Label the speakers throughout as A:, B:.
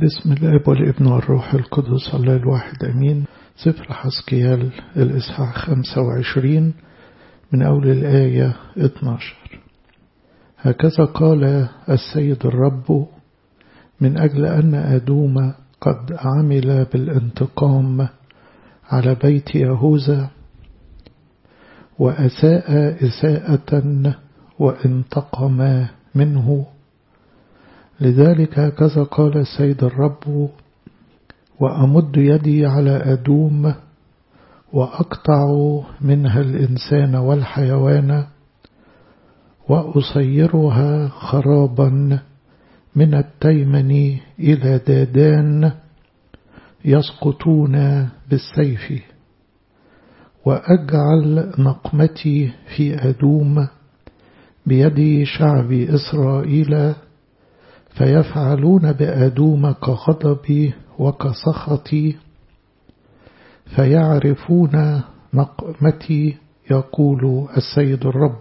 A: بسم الاب والابن والروح القدس الله الواحد امين سفر حسكيال الاصحاح 25 من اول الايه 12 هكذا قال السيد الرب من اجل ان ادوم قد عمل بالانتقام على بيت يهوذا واساء اساءه وانتقم منه لذلك هكذا قال السيد الرب وأمد يدي على أدوم وأقطع منها الإنسان والحيوان وأصيرها خرابا من التيمن إلى دادان يسقطون بالسيف وأجعل نقمتي في أدوم بيد شعب إسرائيل فيفعلون بأدوم كغضبي وكسخطي فيعرفون نقمتي يقول السيد الرب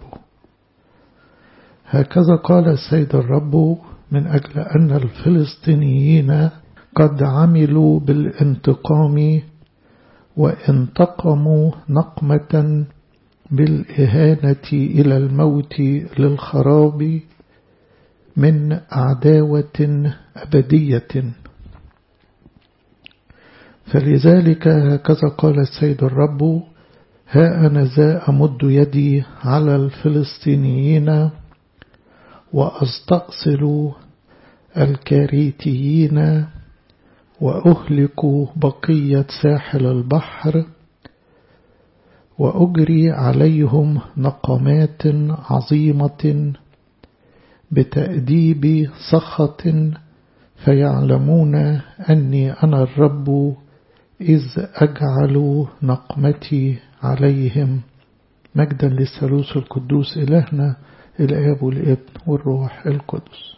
A: هكذا قال السيد الرب من أجل أن الفلسطينيين قد عملوا بالانتقام وانتقموا نقمة بالإهانة إلى الموت للخراب من عداوة أبدية فلذلك هكذا قال السيد الرب ها أنا ذا أمد يدي على الفلسطينيين وأستأصل الكاريتيين وأهلك بقية ساحل البحر وأجري عليهم نقمات عظيمة بتأديب سخط فيعلمون أني أنا الرب إذ أجعل نقمتي عليهم مجدا للثالوث القدوس إلهنا الآب والابن والروح القدس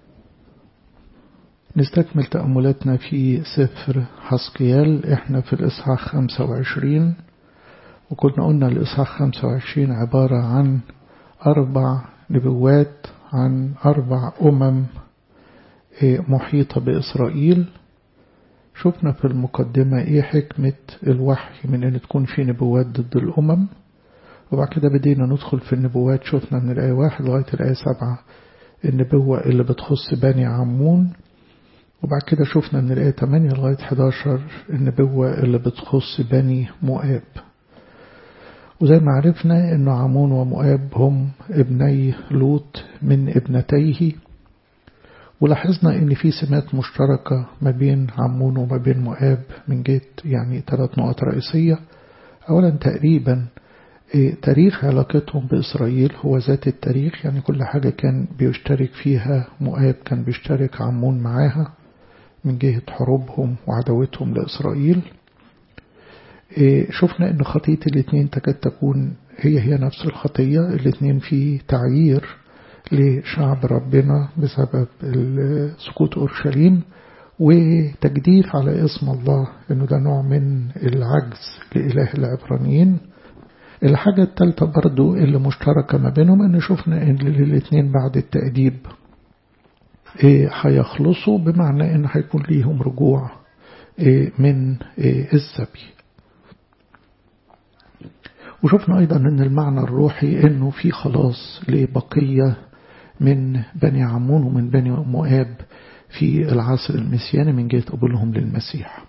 A: نستكمل تأملاتنا في سفر حسقيال احنا في الإصحاح 25 وكنا قلنا الإصحاح 25 عبارة عن أربع نبوات عن أربع أمم محيطة بإسرائيل شفنا في المقدمة إيه حكمة الوحي من أن تكون في نبوات ضد الأمم وبعد كده بدينا ندخل في النبوات شفنا من الآية واحد لغاية الآية سبعة النبوة اللي بتخص بني عمون وبعد كده شفنا من الآية 8 لغاية 11 النبوة اللي بتخص بني مؤاب وزي ما عرفنا أن عمون ومؤاب هم ابني لوط من ابنتيه ولاحظنا أن في سمات مشتركة ما بين عمون وما بين مؤاب من جهة يعني ثلاث نقط رئيسية أولا تقريبا تاريخ علاقتهم بإسرائيل هو ذات التاريخ يعني كل حاجة كان بيشترك فيها مؤاب كان بيشترك عمون معاها من جهة حروبهم وعداوتهم لإسرائيل شفنا ان خطية الاثنين تكاد تكون هي هي نفس الخطية الاثنين في تعيير لشعب ربنا بسبب سقوط أورشليم وتجديف على اسم الله انه ده نوع من العجز لإله العبرانيين الحاجة الثالثة برضو اللي مشتركة ما بينهم ان شفنا ان الاثنين بعد التأديب هيخلصوا بمعنى ان هيكون ليهم رجوع من السبي وشفنا أيضا أن المعنى الروحي أنه في خلاص لبقية من بني عمون ومن بني مؤاب في العصر المسياني من جهة قبولهم للمسيح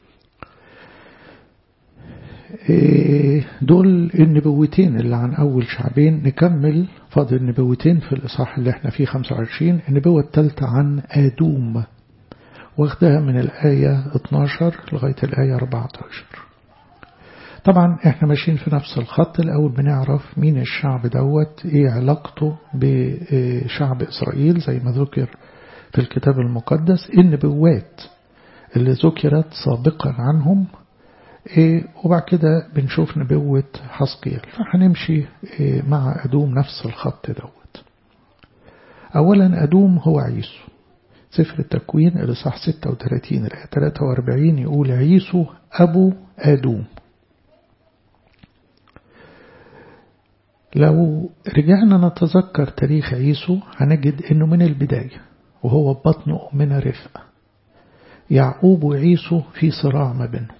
A: دول النبوتين اللي عن أول شعبين نكمل فاضل النبوتين في الإصحاح اللي احنا فيه 25 النبوة الثالثة عن آدوم واخدها من الآية 12 لغاية الآية 14 طبعا احنا ماشيين في نفس الخط الأول بنعرف مين الشعب دوت ايه علاقته بشعب إسرائيل زي ما ذكر في الكتاب المقدس النبوات اللي ذكرت سابقا عنهم ايه وبعد كده بنشوف نبوة حسقيال فهنمشي ايه مع أدوم نفس الخط دوت أولا أدوم هو عيسو سفر التكوين الإصحاح 36 الآية 43 يقول عيسو أبو أدوم لو رجعنا نتذكر تاريخ عيسو هنجد انه من البداية وهو بطن أمنا رفقة يعقوب وعيسو في صراع ما بينهم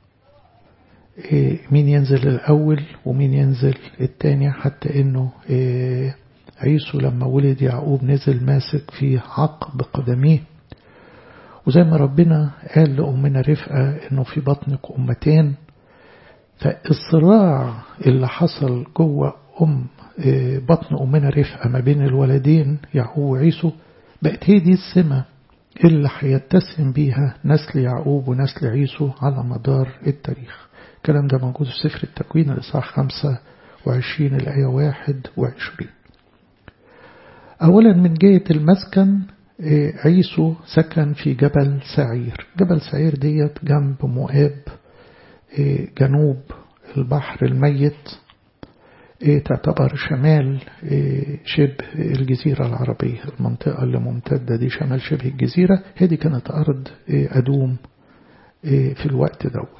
A: مين ينزل الأول ومين ينزل التاني حتى إنه عيسو لما ولد يعقوب نزل ماسك في عقب قدميه وزي ما ربنا قال لأمنا رفقة إنه في بطنك أمتين فالصراع اللي حصل جوه أم بطن أمنا رفقة ما بين الولدين يعقوب وعيسو بقت هي دي السمة اللي هيتسم بيها نسل يعقوب ونسل عيسو على مدار التاريخ الكلام ده موجود في سفر التكوين الإصحاح 25 الآية 21 أولا من جهة المسكن عيسو سكن في جبل سعير جبل سعير ديت جنب مؤاب جنوب البحر الميت تعتبر شمال شبه الجزيرة العربية المنطقة اللي ممتدة دي شمال شبه الجزيرة هذه كانت أرض أدوم في الوقت دوت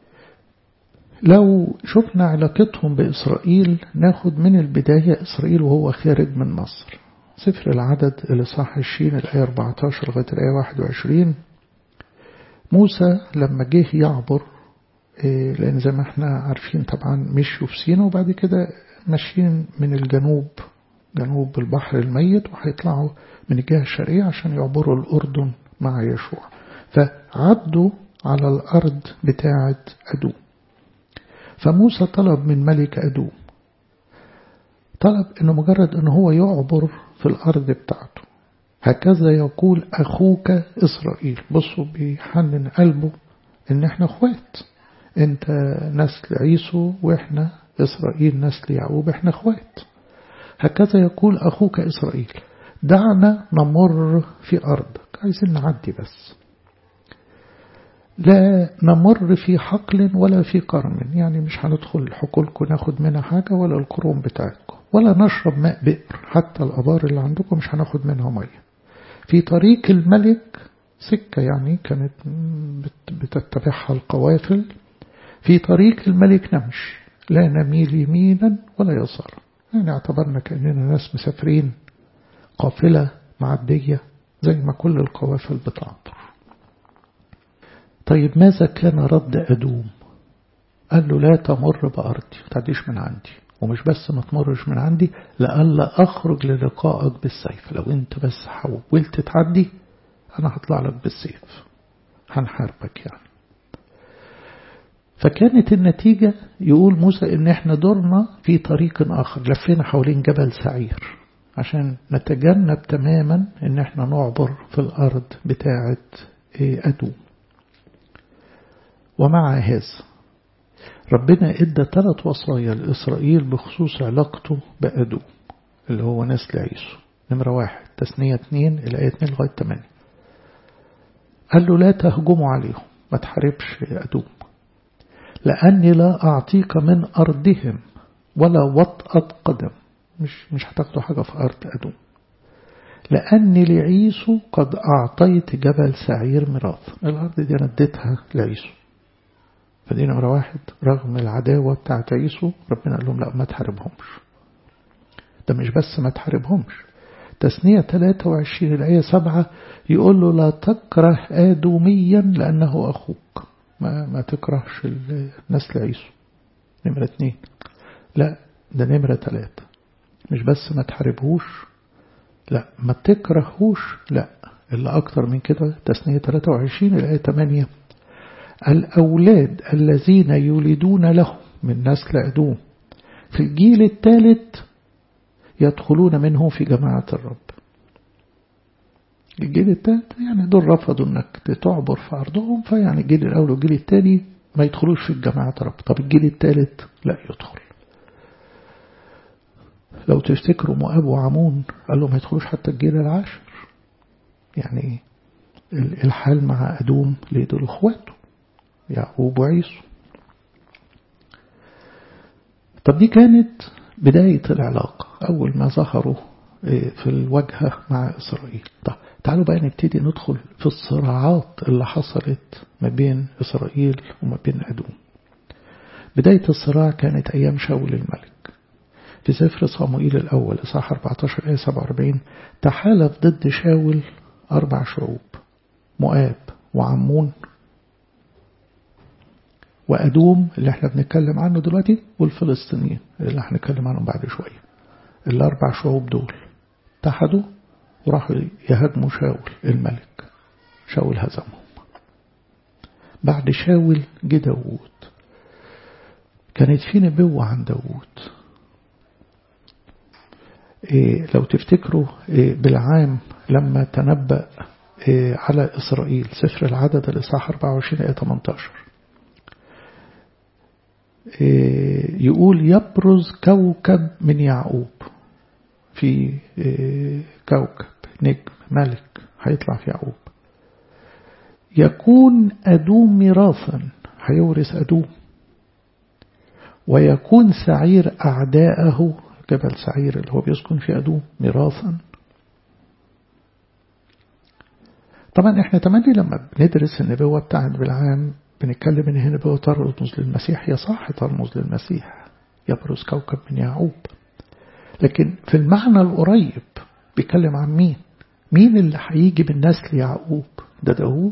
A: لو شفنا علاقتهم بإسرائيل ناخد من البداية إسرائيل وهو خارج من مصر سفر العدد الإصحاح 20 الآية 14 لغاية الآية 21 موسى لما جه يعبر لأن زي ما احنا عارفين طبعا مشوا في سينا وبعد كده ماشيين من الجنوب جنوب البحر الميت وهيطلعوا من الجهة الشرقية عشان يعبروا الأردن مع يشوع فعدوا على الأرض بتاعة أدوم فموسى طلب من ملك أدوم طلب أنه مجرد أنه هو يعبر في الأرض بتاعته هكذا يقول أخوك إسرائيل بصوا بيحنن قلبه إن إحنا أخوات أنت نسل عيسو وإحنا إسرائيل نسل يعقوب إحنا أخوات هكذا يقول أخوك إسرائيل دعنا نمر في أرضك عايزين نعدي بس لا نمر في حقل ولا في كرم يعني مش هندخل حقولكم ناخد منها حاجة ولا الكروم بتاعتكم ولا نشرب ماء بئر حتى الأبار اللي عندكم مش هناخد منها مية في طريق الملك سكة يعني كانت بتتبعها القوافل في طريق الملك نمشي لا نميل يمينا ولا يسارا يعني اعتبرنا كأننا ناس مسافرين قافلة معدية زي ما كل القوافل بتعبر طيب ماذا كان رد أدوم قال له لا تمر بأرضي تعديش من عندي ومش بس ما تمرش من عندي لألا أخرج للقائك بالسيف لو أنت بس حاولت تعدي أنا هطلع لك بالسيف هنحاربك يعني فكانت النتيجة يقول موسى إن إحنا دورنا في طريق آخر لفينا حوالين جبل سعير عشان نتجنب تماما إن إحنا نعبر في الأرض بتاعة أدوم ومع هذا ربنا ادى ثلاث وصايا لإسرائيل بخصوص علاقته بأدوم اللي هو نسل عيسو نمرة واحد تسنية اتنين الآية اتنين لغاية تمانية قال له لا تهجموا عليهم ما تحاربش أدوم لأني لا أعطيك من أرضهم ولا وطأة قدم مش مش هتاخدوا حاجة في أرض أدوم لأني لعيسو قد أعطيت جبل سعير ميراث الأرض دي أنا اديتها لعيسو فدي نمرة واحد رغم العداوة بتاعت عيسو ربنا قال لهم لا ما تحاربهمش ده مش بس ما تحاربهمش تسنية 23 الآية 7 يقول له لا تكره آدوميا لأنه أخوك ما, ما تكرهش نسل عيسو نمرة اتنين لا ده نمرة تلاتة مش بس ما تحاربهوش لا ما تكرهوش لا اللي أكتر من كده تسنية 23 الآية 8 الأولاد الذين يولدون له من نسل أدوم في الجيل الثالث يدخلون منه في جماعة الرب الجيل الثالث يعني دول رفضوا انك تعبر في أرضهم فيعني الجيل الأول والجيل الثاني ما يدخلوش في جماعة الرب طب الجيل الثالث لا يدخل لو تفتكروا مؤاب وعمون قال له ما يدخلوش حتى الجيل العاشر يعني الحال مع أدوم ليه دول اخواته يعقوب وعيسو طب دي كانت بداية العلاقة أول ما ظهروا في الواجهة مع إسرائيل طب تعالوا بقى نبتدي ندخل في الصراعات اللي حصلت ما بين إسرائيل وما بين أدوم بداية الصراع كانت أيام شاول الملك في سفر صموئيل الأول إصحاح 14 آية 47 تحالف ضد شاول أربع شعوب مؤاب وعمون وأدوم اللي احنا بنتكلم عنه دلوقتي والفلسطينيين اللي هنتكلم عنهم بعد شوية الأربع شعوب دول اتحدوا وراحوا يهاجموا شاول الملك شاول هزمهم بعد شاول جه داوود كانت في نبوة عن داوود إيه لو تفتكروا إيه بالعام لما تنبأ إيه على إسرائيل سفر العدد الإصحاح 24 آية 18 يقول يبرز كوكب من يعقوب في كوكب نجم ملك هيطلع في يعقوب يكون أدوم ميراثا هيورث أدوم ويكون سعير أعداءه جبل سعير اللي هو بيسكن في أدوم ميراثا طبعا احنا تملي لما بندرس النبوة بتاعت بالعام بنتكلم ان هنا نبوة ترمز للمسيح هي صح ترمز للمسيح يبرز كوكب من يعقوب لكن في المعنى القريب بيتكلم عن مين مين اللي هيجي من نسل يعقوب ده داوود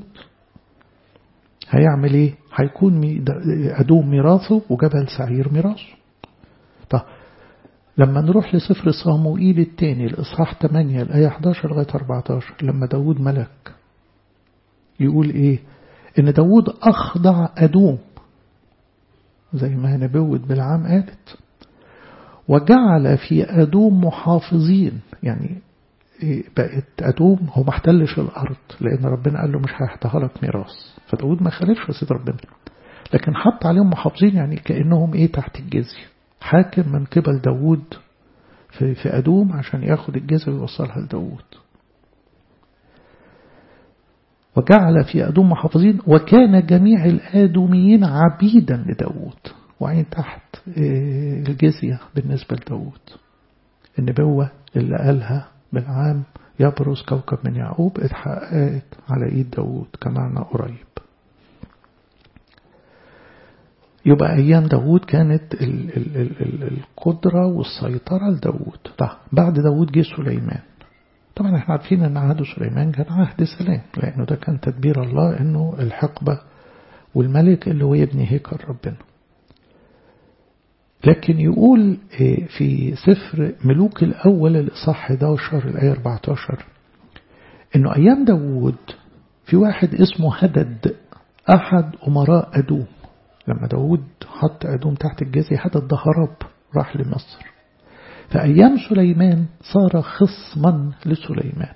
A: هيعمل ايه هيكون أدوم ميراثه وجبل سعير ميراثه طب لما نروح لسفر صاموئيل الثاني الإصحاح 8 الآية 11 لغاية 14 لما داود ملك يقول إيه إن داود أخضع أدوم زي ما نبوة بالعام قالت وجعل في أدوم محافظين يعني بقت أدوم هو ما احتلش الأرض لأن ربنا قال له مش هيحتها لك ميراث فداود ما خالفش وسيد ربنا لكن حط عليهم محافظين يعني كأنهم إيه تحت الجزية حاكم من قبل داود في, في أدوم عشان ياخد الجزية ويوصلها لداود وجعل في أدوم محافظين وكان جميع الآدوميين عبيدا لداود وعين تحت الجزية بالنسبة لداود النبوة اللي قالها بالعام يبرز كوكب من يعقوب اتحققت على ايد داود كمعنى قريب يبقى أيام داود كانت ال ال ال ال القدرة والسيطرة لداود بعد داود جه سليمان طبعا احنا عارفين ان عهد سليمان كان عهد سلام لانه ده كان تدبير الله انه الحقبة والملك اللي هو يبني هيكل ربنا لكن يقول في سفر ملوك الأول الإصحاح 11 الآية 14 إنه أيام داود في واحد اسمه هدد أحد أمراء أدوم لما داود حط أدوم تحت الجزية هدد ده هرب راح لمصر فأيام سليمان صار خصما لسليمان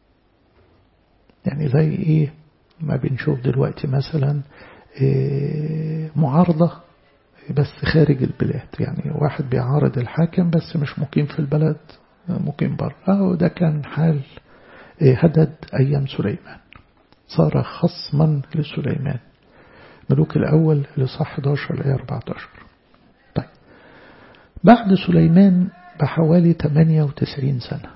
A: يعني زي إيه ما بنشوف دلوقتي مثلا إيه معارضة بس خارج البلاد يعني واحد بيعارض الحاكم بس مش مقيم في البلد مقيم بره أو ده كان حال هدد أيام سليمان صار خصما لسليمان ملوك الأول لصح 11 الآية 14 طيب بعد سليمان بحوالي 98 سنة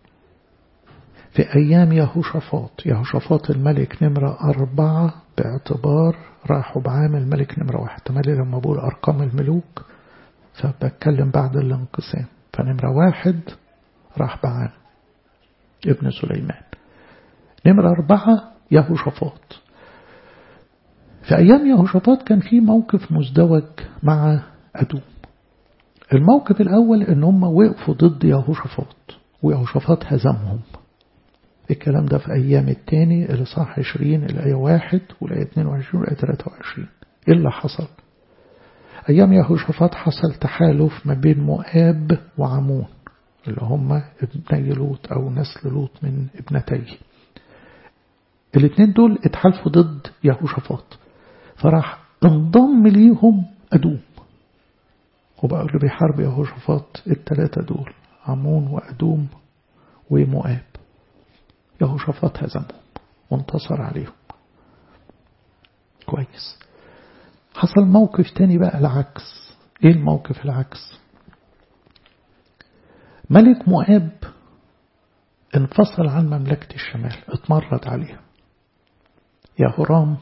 A: في أيام يهوشافاط يهوشافاط الملك نمرة أربعة باعتبار راحوا بعام الملك نمرة واحد تمالي لما بقول أرقام الملوك فبتكلم بعد الانقسام فنمرة واحد راح بعام ابن سليمان نمرة أربعة يهوشافاط في أيام يهوشافاط كان في موقف مزدوج مع أدوم الموقف الأول إن هم وقفوا ضد يهوشافاط ويهوشافاط هزمهم الكلام ده في أيام التاني الإصحاح 20 الآية 1 والآية 22 والآية 23 إيه اللي حصل؟ أيام يهوشافاط حصل تحالف ما بين مؤاب وعمون اللي هم ابني لوط أو نسل لوط من ابنتيه الاثنين دول اتحالفوا ضد يهوشافاط فراح انضم ليهم أدوم وبقى اللي بيحارب يهوشافاط الثلاثة دول عمون وأدوم ومؤاب يهوشافاط هزمهم وانتصر عليهم كويس حصل موقف تاني بقى العكس ايه الموقف العكس ملك مؤاب انفصل عن مملكة الشمال اتمرد عليها يهورام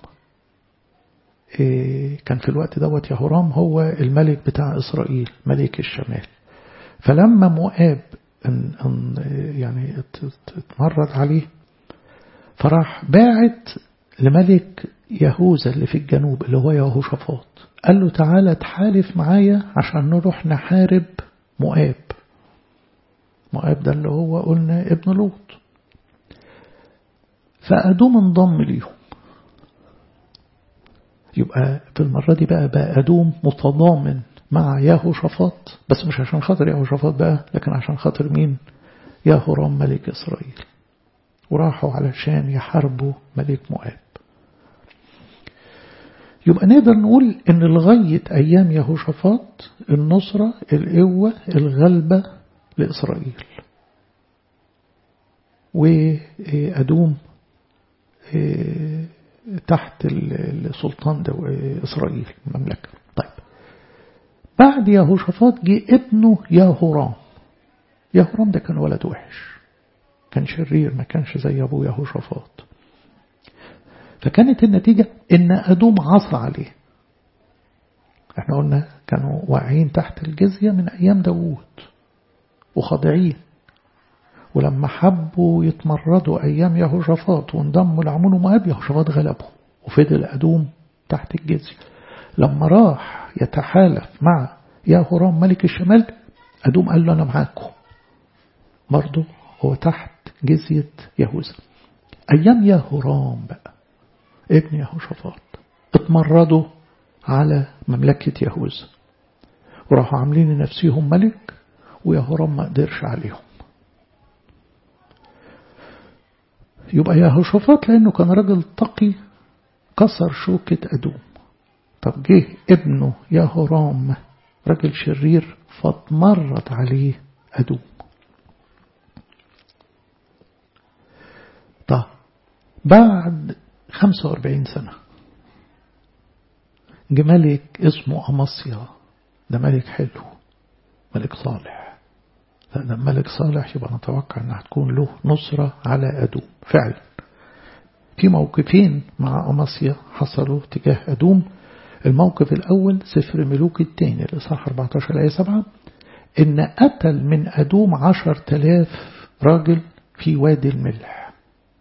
A: إيه كان في الوقت دوت يهورام هو الملك بتاع إسرائيل ملك الشمال فلما مؤاب ان ان يعني اتمرد عليه فراح باعت لملك يهوذا اللي في الجنوب اللي هو يهوشافاط قال له تعالى تحالف معايا عشان نروح نحارب مؤاب مؤاب ده اللي هو قلنا ابن لوط فأدوم انضم ليهم يبقى في المرة دي بقى بقى أدوم متضامن مع يهوشافاط بس مش عشان خاطر يهوشافاط بقى لكن عشان خاطر مين يهورام ملك إسرائيل وراحوا علشان يحاربوا ملك مؤاب يبقى نقدر نقول ان لغاية ايام يهوشافاط النصرة القوة الغلبة لإسرائيل وأدوم تحت السلطان ده إسرائيل المملكة طيب بعد يهوشافاط جه ابنه يهورام يهورام ده كان ولد وحش كان شرير ما كانش زي أبوه يهوشافاط فكانت النتيجة إن أدوم عصى عليه احنا قلنا كانوا واقعين تحت الجزية من أيام داوود وخاضعين ولما حبوا يتمردوا أيام يهوشافاط وانضموا لعمون ومؤاب يهوشافاط غلبهم وفضل أدوم تحت الجزية لما راح يتحالف مع يهورام ملك الشمال أدوم قال له أنا معاكم برضه هو تحت جزية يهوذا أيام يهورام بقى ابن يهوشافاط اتمردوا على مملكة يهوذا وراحوا عاملين لنفسهم ملك ويهورام ما قدرش عليهم يبقى يهوشافاط لأنه كان راجل تقي كسر شوكة أدوم طب جه ابنه يهورام راجل شرير فاتمرد عليه أدوم طب بعد 45 سنة جه ملك اسمه أمصيا ده ملك حلو ملك صالح ده ملك صالح يبقى نتوقع أنها هتكون له نصرة على أدوم فعلا في موقفين مع أمصيا حصلوا تجاه أدوم الموقف الأول سفر ملوك الثاني الإصحاح 14 آية 7 إن قتل من أدوم عشر تلاف راجل في وادي الملح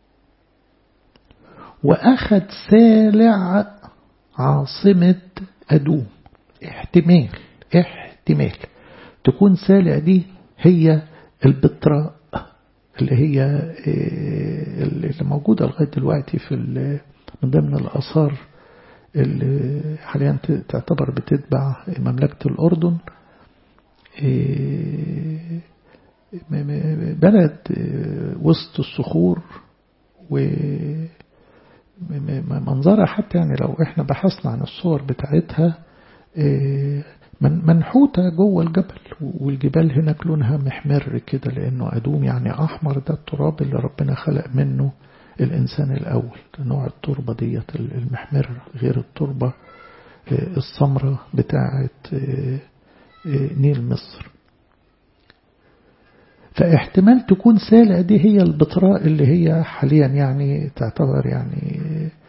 A: وأخذ سالع عاصمة أدوم احتمال احتمال تكون سالع دي هي البتراء اللي هي اللي موجودة لغاية دلوقتي في من ضمن الآثار اللي حاليا تعتبر بتتبع مملكة الأردن بلد وسط الصخور و منظرها حتى يعني لو احنا بحثنا عن الصور بتاعتها منحوتة جوه الجبل والجبال هناك لونها محمر كده لأنه أدوم يعني أحمر ده التراب اللي ربنا خلق منه الإنسان الأول نوع التربة ديت المحمرة غير التربة السمرة بتاعة نيل مصر فاحتمال تكون سالع دي هي البتراء اللي هي حاليا يعني تعتبر يعني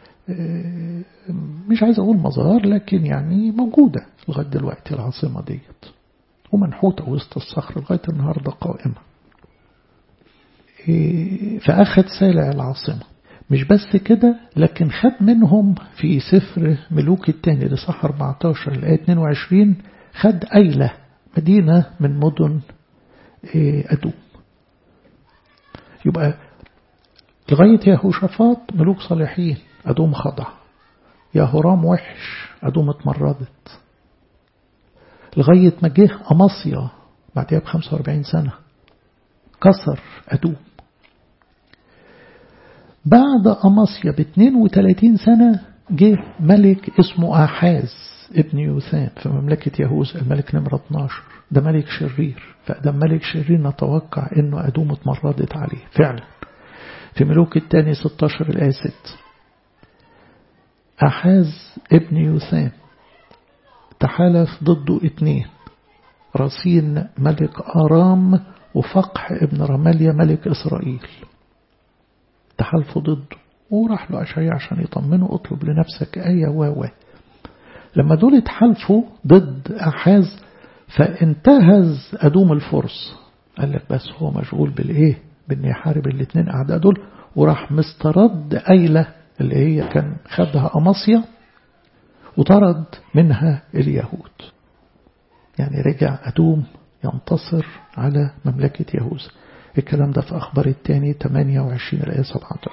A: مش عايز أقول مظاهر لكن يعني موجودة لغاية دلوقتي العاصمة ديت ومنحوتة وسط الصخر لغاية النهاردة قائمة فأخذ سالع العاصمة مش بس كده لكن خد منهم في سفر ملوك الثاني لصح 14 الآية 22 خد أيلة مدينة من مدن أدوم يبقى لغاية يهوشافاط ملوك صالحين أدوم خضع يهورام وحش أدوم اتمردت لغاية ما جه أمصيا بعدها ب 45 سنة كسر أدوم بعد أمصيا ب 32 سنة جه ملك اسمه أحاز ابن يوثام في مملكة يهوذا الملك نمرة 12 ده ملك شرير فده ملك شرير نتوقع انه أدوم اتمردت عليه فعلا في ملوك الثاني 16 الآية 6 أحاز ابن يوثام تحالف ضده اتنين رصين ملك آرام وفقح ابن رماليا ملك إسرائيل تحالفوا ضده وراح له أشعياء عشان يطمنه اطلب لنفسك آية و لما دول اتحالفوا ضد أحاز فانتهز أدوم الفرس قال لك بس هو مشغول بالإيه بأن يحارب الاثنين أعداء دول وراح مسترد أيلة اللي هي كان خدها أماصيا وطرد منها اليهود يعني رجع أدوم ينتصر على مملكة يهوذا الكلام ده في أخبار الثاني 28 الآية 17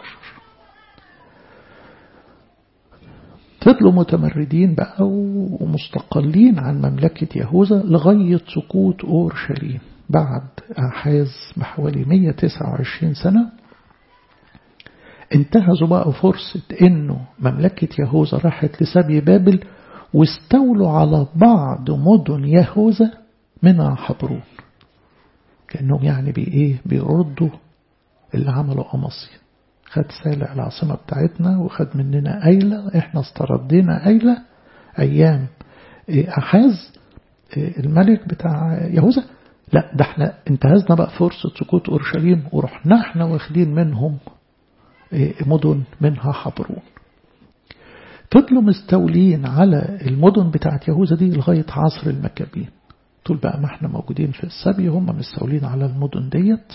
A: فضلوا متمردين بقى ومستقلين عن مملكة يهوذا لغاية سقوط أورشليم بعد أحاز بحوالي 129 سنة انتهزوا بقى فرصة انه مملكة يهوذا راحت لسبي بابل واستولوا على بعض مدن يهوذا منها حبرون كأنهم يعني بإيه بيردوا اللي عملوا أمصيا خد سالع العاصمة بتاعتنا وخد مننا أيلة احنا استردينا أيلة أيام أحاز الملك بتاع يهوذا لا ده احنا انتهزنا بقى فرصة سقوط أورشليم ورحنا احنا واخدين منهم مدن منها حبرون فضلوا مستولين على المدن بتاعت يهوذا دي لغاية عصر المكابين طول بقى ما احنا موجودين في السبي هم مستولين على المدن ديت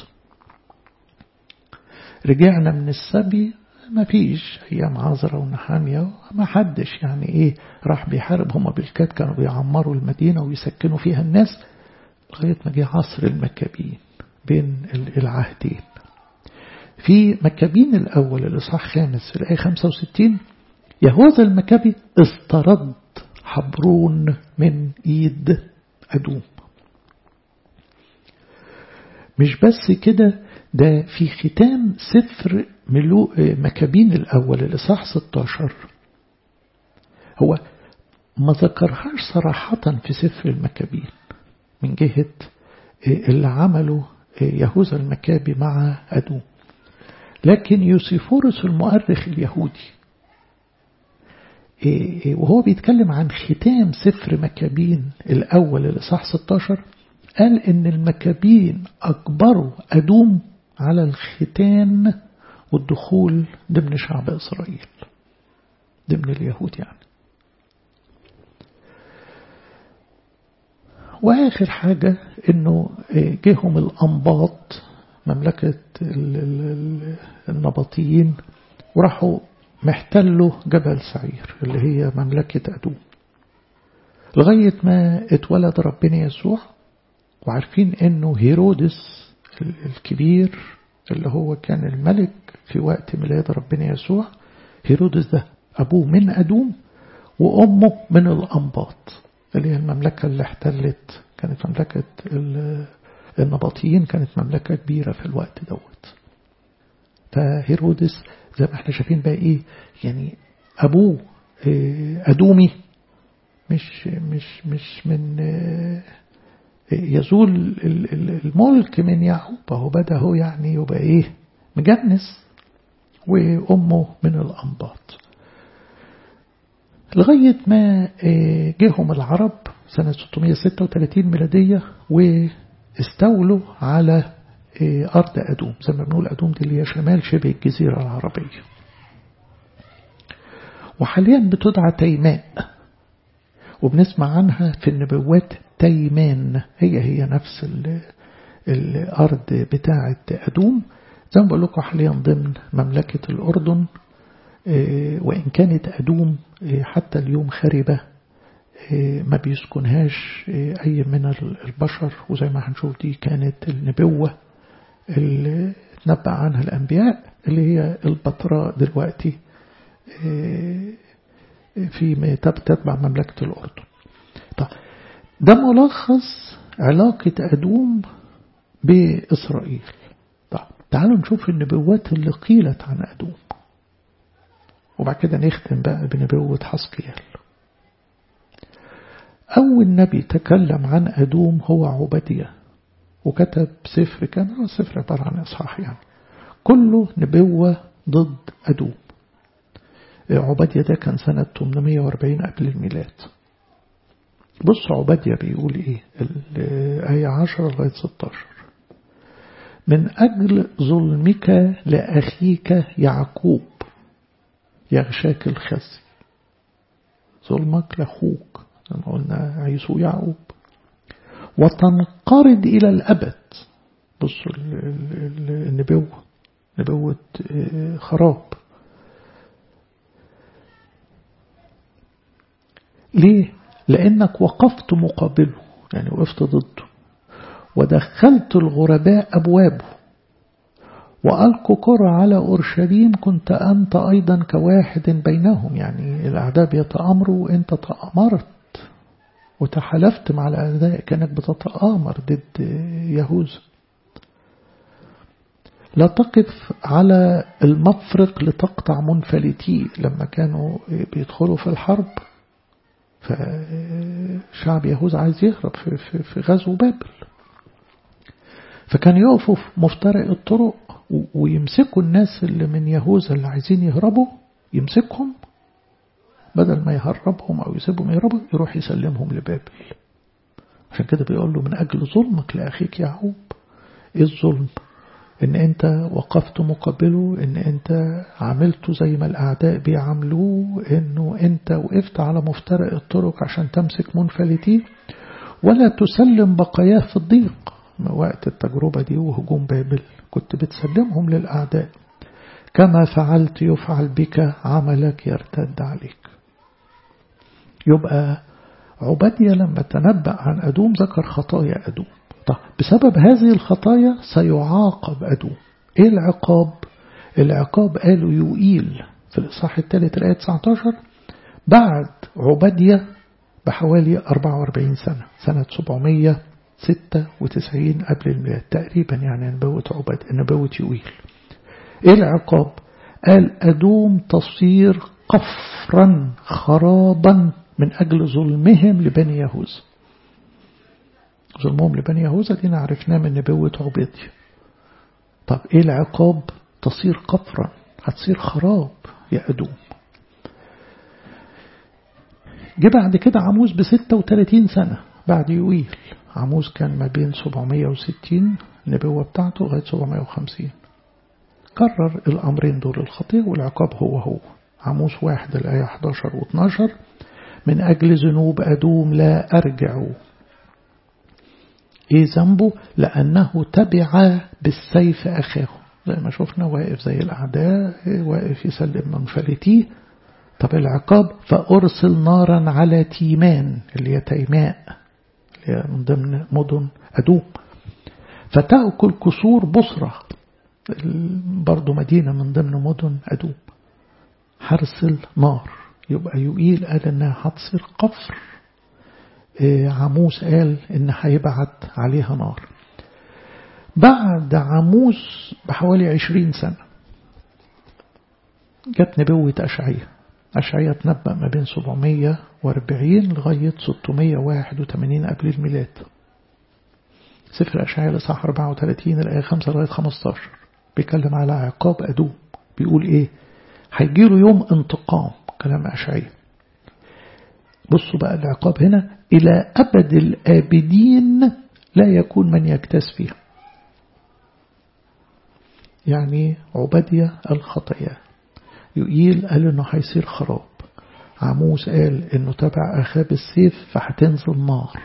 A: رجعنا من السبي ما فيش أيام عذرة ونحامية ما حدش يعني إيه راح بيحارب هم بالكاد كانوا بيعمروا المدينة ويسكنوا فيها الناس لغاية ما جه عصر المكابين بين العهدين في مكابين الأول الإصحاح خامس في الآية 65 يهوذا المكابي استرد حبرون من إيد أدوم مش بس كده ده في ختام سفر ملو مكابين الأول الإصحاح 16 هو ما ذكرهاش صراحة في سفر المكابين من جهة اللي عمله يهوذا المكابي مع أدوم لكن يوسيفورس المؤرخ اليهودي وهو بيتكلم عن ختام سفر مكابين الأول الإصحاح 16 قال إن المكابين أجبروا أدوم على الختان والدخول ضمن شعب إسرائيل ضمن اليهود يعني وآخر حاجة إنه جيهم الأنباط مملكة النبطيين وراحوا محتلوا جبل سعير اللي هي مملكة أدوم لغاية ما اتولد ربنا يسوع وعارفين انه هيرودس الكبير اللي هو كان الملك في وقت ميلاد ربنا يسوع هيرودس ده أبوه من أدوم وأمه من الأنباط اللي هي المملكة اللي احتلت كانت مملكة النبطيين كانت مملكة كبيرة في الوقت دوت فهيرودس زي ما احنا شايفين بقى ايه يعني أبوه أدومي مش مش مش من يزول الملك من يعقوب هو بدأ هو يعني يبقى ايه مجنس وأمه من الأنباط لغاية ما جيهم العرب سنة 636 ميلادية واستولوا على أرض أدوم زي ما بنقول أدوم دي اللي هي شمال شبه الجزيرة العربية وحاليا بتدعى تيماء وبنسمع عنها في النبوات تيمان هي هي نفس الأرض بتاعة أدوم زي ما بقول لكم حاليا ضمن مملكة الأردن وإن كانت أدوم حتى اليوم خربة ما بيسكنهاش أي من البشر وزي ما هنشوف دي كانت النبوة اللي تنبأ عنها الأنبياء اللي هي البتراء دلوقتي في تتبع مملكة الأردن طيب ده ملخص علاقة أدوم بإسرائيل طيب تعالوا نشوف النبوات اللي قيلت عن أدوم وبعد كده نختم بقى بنبوة حسقيال أول نبي تكلم عن أدوم هو عبدية وكتب سفر كان سفر عبارة عن إصحاح يعني كله نبوة ضد أدوم عبدية ده كان سنة 840 قبل الميلاد بص عبدية بيقول إيه الآية 10 لغاية 16 من أجل ظلمك لأخيك يعقوب يغشاك الخزي ظلمك لأخوك لما قلنا عيسو يعقوب وتنقرض إلى الأبد بصوا النبوة نبوة خراب ليه؟ لأنك وقفت مقابله يعني وقفت ضده ودخلت الغرباء أبوابه وألقوا كرة على أورشليم كنت أنت أيضا كواحد بينهم يعني الأعداء بيتآمروا وأنت تآمرت وتحالفت مع الأعداء كأنك بتتآمر ضد يهوذا لا تقف على المفرق لتقطع منفلتي لما كانوا بيدخلوا في الحرب فشعب يهوذا عايز يهرب في, في, في غزو بابل فكان يقفوا في مفترق الطرق ويمسكوا الناس اللي من يهوذا اللي عايزين يهربوا يمسكهم بدل ما يهربهم أو يسيبهم يهربوا يروح يسلمهم لبابل عشان كده بيقول له من أجل ظلمك لأخيك يعقوب إيه الظلم إن أنت وقفت مقابله إن أنت عملته زي ما الأعداء بيعملوه إنه أنت وقفت على مفترق الطرق عشان تمسك منفلتيه ولا تسلم بقاياه في الضيق وقت التجربة دي وهجوم بابل كنت بتسلمهم للأعداء كما فعلت يفعل بك عملك يرتد عليك يبقى عبادية لما تنبأ عن أدوم ذكر خطايا أدوم طب بسبب هذه الخطايا سيعاقب أدوم إيه العقاب العقاب قالوا يوئيل في الإصحاح الثالث الآية 19 بعد عبادية بحوالي 44 سنة سنة 796 قبل الميلاد تقريبا يعني نبوة عباد نبوة يوئيل إيه العقاب قال أدوم تصير قفرا خرابا من أجل ظلمهم لبني يهوذا ظلمهم لبني يهوذا دي عرفناه من نبوة عبيدية طب ايه العقاب تصير قفرا هتصير خراب يا أدوم جه بعد كده عموز ب 36 سنة بعد يويل عموز كان ما بين 760 النبوة بتاعته لغاية 750 كرر الأمرين دول الخطية والعقاب هو هو عموس واحد الآية 11 و12 من أجل ذنوب أدوم لا أرجع إيه ذنبه لأنه تبع بالسيف أخاه زي ما شفنا واقف زي الأعداء واقف يسلم منفلتيه طب العقاب فأرسل نارا على تيمان اللي هي تيماء اللي هي من ضمن مدن أدوم فتأكل كسور بصرة برضو مدينة من ضمن مدن أدوم هرسل نار يبقى يقيل قال انها هتصير قفر عموس قال ان هيبعت عليها نار بعد عموس بحوالي عشرين سنة جت نبوة أشعية أشعية تنبأ ما بين 740 لغاية 681 قبل الميلاد سفر أشعية لصح 34 الآية 5 لغاية 15 بيتكلم على عقاب أدوم بيقول إيه هيجيله يوم انتقام كلام أشعية بصوا بقى العقاب هنا إلى أبد الآبدين لا يكون من يكتس فيها يعني عبادية الخطايا يقيل قال إنه هيصير خراب عموس قال إنه تبع أخاه بالسيف فهتنزل نار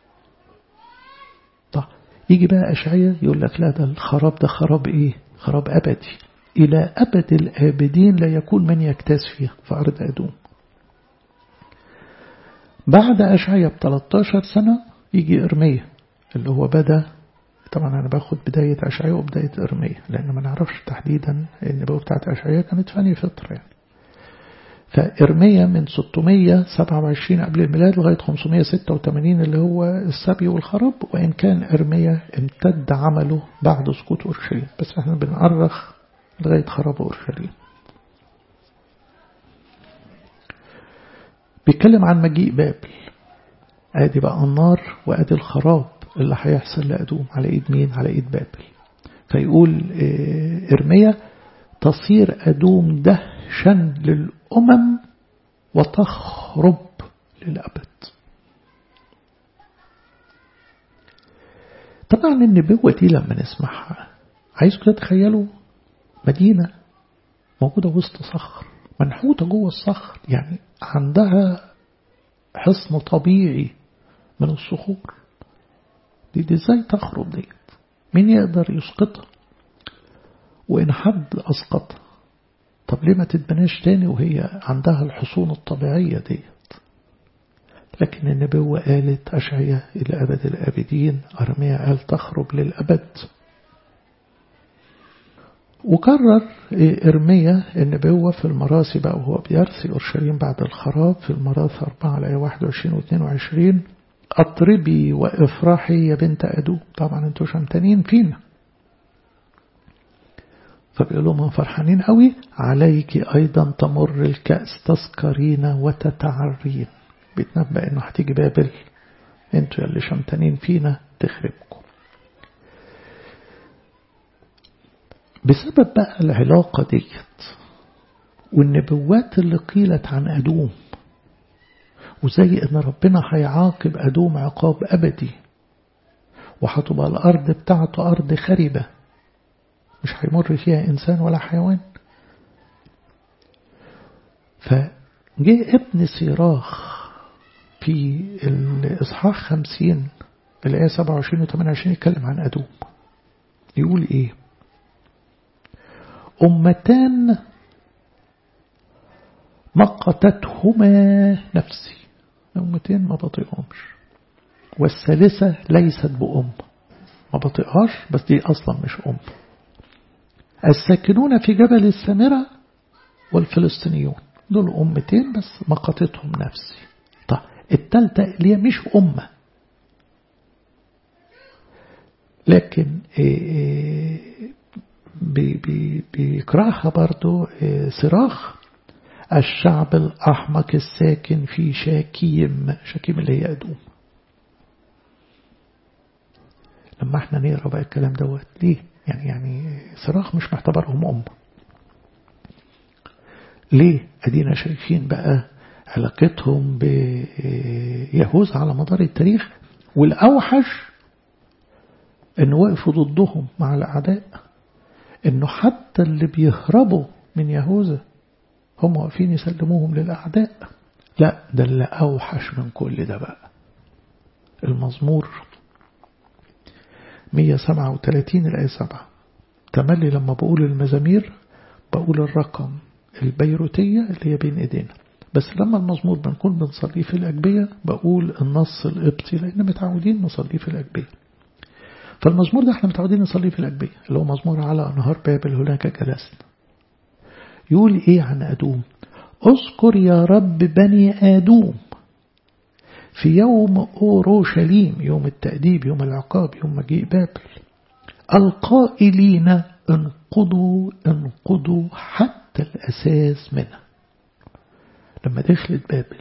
A: طب يجي بقى أشعية يقول لك لا ده الخراب ده خراب إيه خراب أبدي إلى أبد الآبدين لا يكون من يكتاز فيها في أرض أدوم بعد أشعية ب 13 سنة يجي إرمية اللي هو بدأ طبعا أنا باخد بداية أشعية وبداية إرمية لأن ما نعرفش تحديدا النبوة بتاعت أشعية كانت فاني فترة يعني فإرمية من 627 قبل الميلاد لغاية 586 اللي هو السبي والخراب وإن كان إرمية امتد عمله بعد سقوط أورشليم بس احنا بنأرخ لغاية خراب أورشليم بيتكلم عن مجيء بابل ادي بقى النار وادي الخراب اللي هيحصل لأدوم على ايد مين على ايد بابل فيقول إرميا تصير أدوم دهشا للأمم وتخرب للأبد طبعا النبوة دي لما نسمعها عايزكم تتخيلوا مدينة موجودة وسط صخر منحوتة جوه الصخر يعني عندها حصن طبيعي من الصخور دي, دي ازاي تخرب ديت مين يقدر يسقطها وإن حد أسقطها طب ليه ما تتبناش تاني وهي عندها الحصون الطبيعية ديت لكن النبوة قالت أشعية إلى أبد الآبدين أرميا قال تخرج للأبد وكرر إرميا النبوة في المراسي بقى وهو بيرثي أورشليم بعد الخراب في المراث 4 الآية 21 و 22 أطربي وافرحي يا بنت أدو طبعا انتوا شمتانين فينا فبيقول لهم فرحانين قوي عليك أيضا تمر الكأس تسكرين وتتعرين بيتنبأ إنه هتيجي بابل انتوا اللي شمتانين فينا تخربكم بسبب بقى العلاقة ديت والنبوات اللي قيلت عن أدوم وزي إن ربنا هيعاقب أدوم عقاب أبدي وهتبقى الأرض بتاعته أرض خربة مش هيمر فيها إنسان ولا حيوان فجاء ابن سيراخ في الإصحاح خمسين الآية 27 و 28 يتكلم عن أدوم يقول إيه أمتان مقتتهما نفسي أمتين ما بطيقهمش والثالثة ليست بأم ما بطيقهاش بس دي أصلا مش أم الساكنون في جبل السامرة والفلسطينيون دول أمتين بس مقتتهم نفسي طيب التالتة اللي هي مش أمة لكن بيكرهها برضو صراخ الشعب الأحمق الساكن في شاكيم شاكيم اللي هي أدوم لما احنا نقرا بقى الكلام دوت ليه يعني يعني صراخ مش معتبرهم أم ليه أدينا شايفين بقى علاقتهم بيهوذا على مدار التاريخ والأوحش إنه وقفوا ضدهم مع الأعداء إنه حتى اللي بيهربوا من يهوذا هم واقفين يسلموهم للأعداء لا ده اللي أوحش من كل ده بقى المزمور 137 الآية 7 تملي لما بقول المزامير بقول الرقم البيروتية اللي هي بين ايدينا بس لما المزمور بنكون بنصليه في الأجبية بقول النص القبطي لأن متعودين نصليه في الأجبية فالمزمور ده احنا متعودين نصليه في الأجبية اللي هو مزمور على نهار بابل هناك جلسنا يقول ايه عن أدوم اذكر يا رب بني آدوم في يوم أوروشليم يوم التأديب يوم العقاب يوم مجيء بابل القائلين انقضوا انقضوا حتى الأساس منها لما دخلت بابل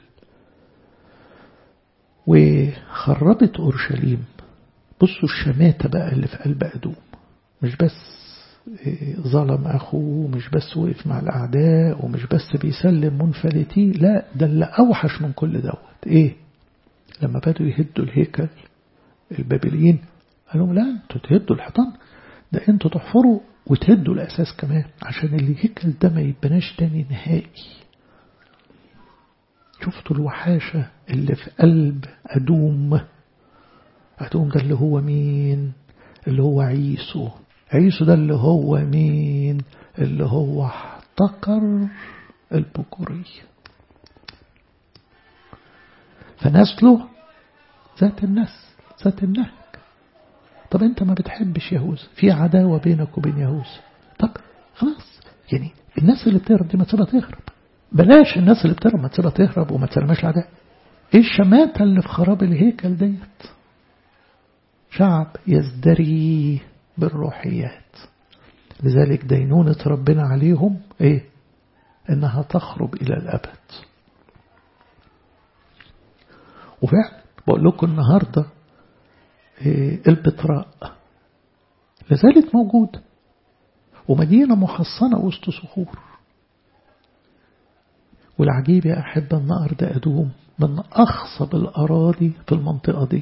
A: وخربت أورشليم بصوا الشماتة بقى اللي في قلب أدوم مش بس ظلم أخوه مش بس وقف مع الأعداء ومش بس بيسلم منفلتي لا ده اللي أوحش من كل دوت إيه لما بدوا يهدوا الهيكل البابليين قالوا لا انتوا تهدوا الحيطان ده انتوا تحفروا وتهدوا الأساس كمان عشان الهيكل ده ما يبناش تاني نهائي شفتوا الوحاشة اللي في قلب أدوم أدوم ده اللي هو مين اللي هو عيسو عيسو ده اللي هو مين اللي هو احتقر البكورية فنسله ذات النسل ذات النهج طب انت ما بتحبش يهوذا في عداوة بينك وبين يهوذا طب خلاص يعني الناس اللي بتهرب دي ما تسيبها تهرب بلاش الناس اللي بتهرب ما تسيبها تهرب وما تسلمهاش العداء ايه الشماتة اللي في خراب الهيكل ديت شعب يزدري بالروحيات لذلك دينونة ربنا عليهم ايه انها تخرب الى الابد وفعلا بقول لكم النهاردة إيه البتراء لازالت موجودة ومدينة محصنة وسط صخور والعجيب يا أحبة أن أرض أدوم من أخصب الأراضي في المنطقة ديت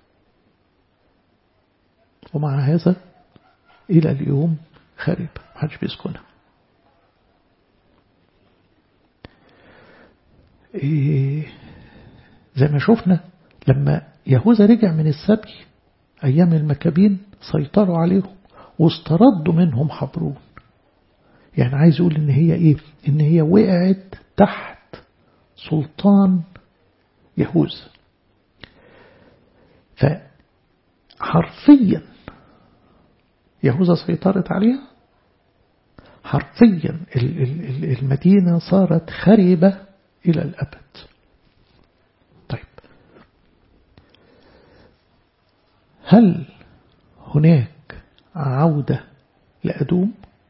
A: ومع هذا إلى اليوم خرب محدش بيسكنها إيه زي ما شفنا لما يهوذا رجع من السبي أيام المكابين سيطروا عليهم واستردوا منهم حبرون يعني عايز يقول إن هي إيه إن هي وقعت تحت سلطان يهوذا فحرفيا يهوذا سيطرت عليها حرفيا المدينة صارت خربة إلى الأبد طيب هل هناك عودة لأدوم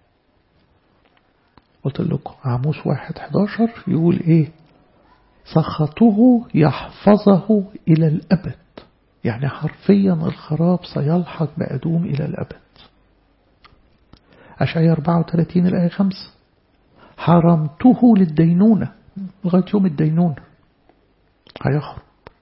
A: قلت لكم عاموس واحد 11 يقول ايه سخطه يحفظه إلى الأبد يعني حرفيا الخراب سيلحق بأدوم إلى الأبد أشعية 34 الآية 5 حرمته للدينونة لغاية يوم الدينونة هيخرب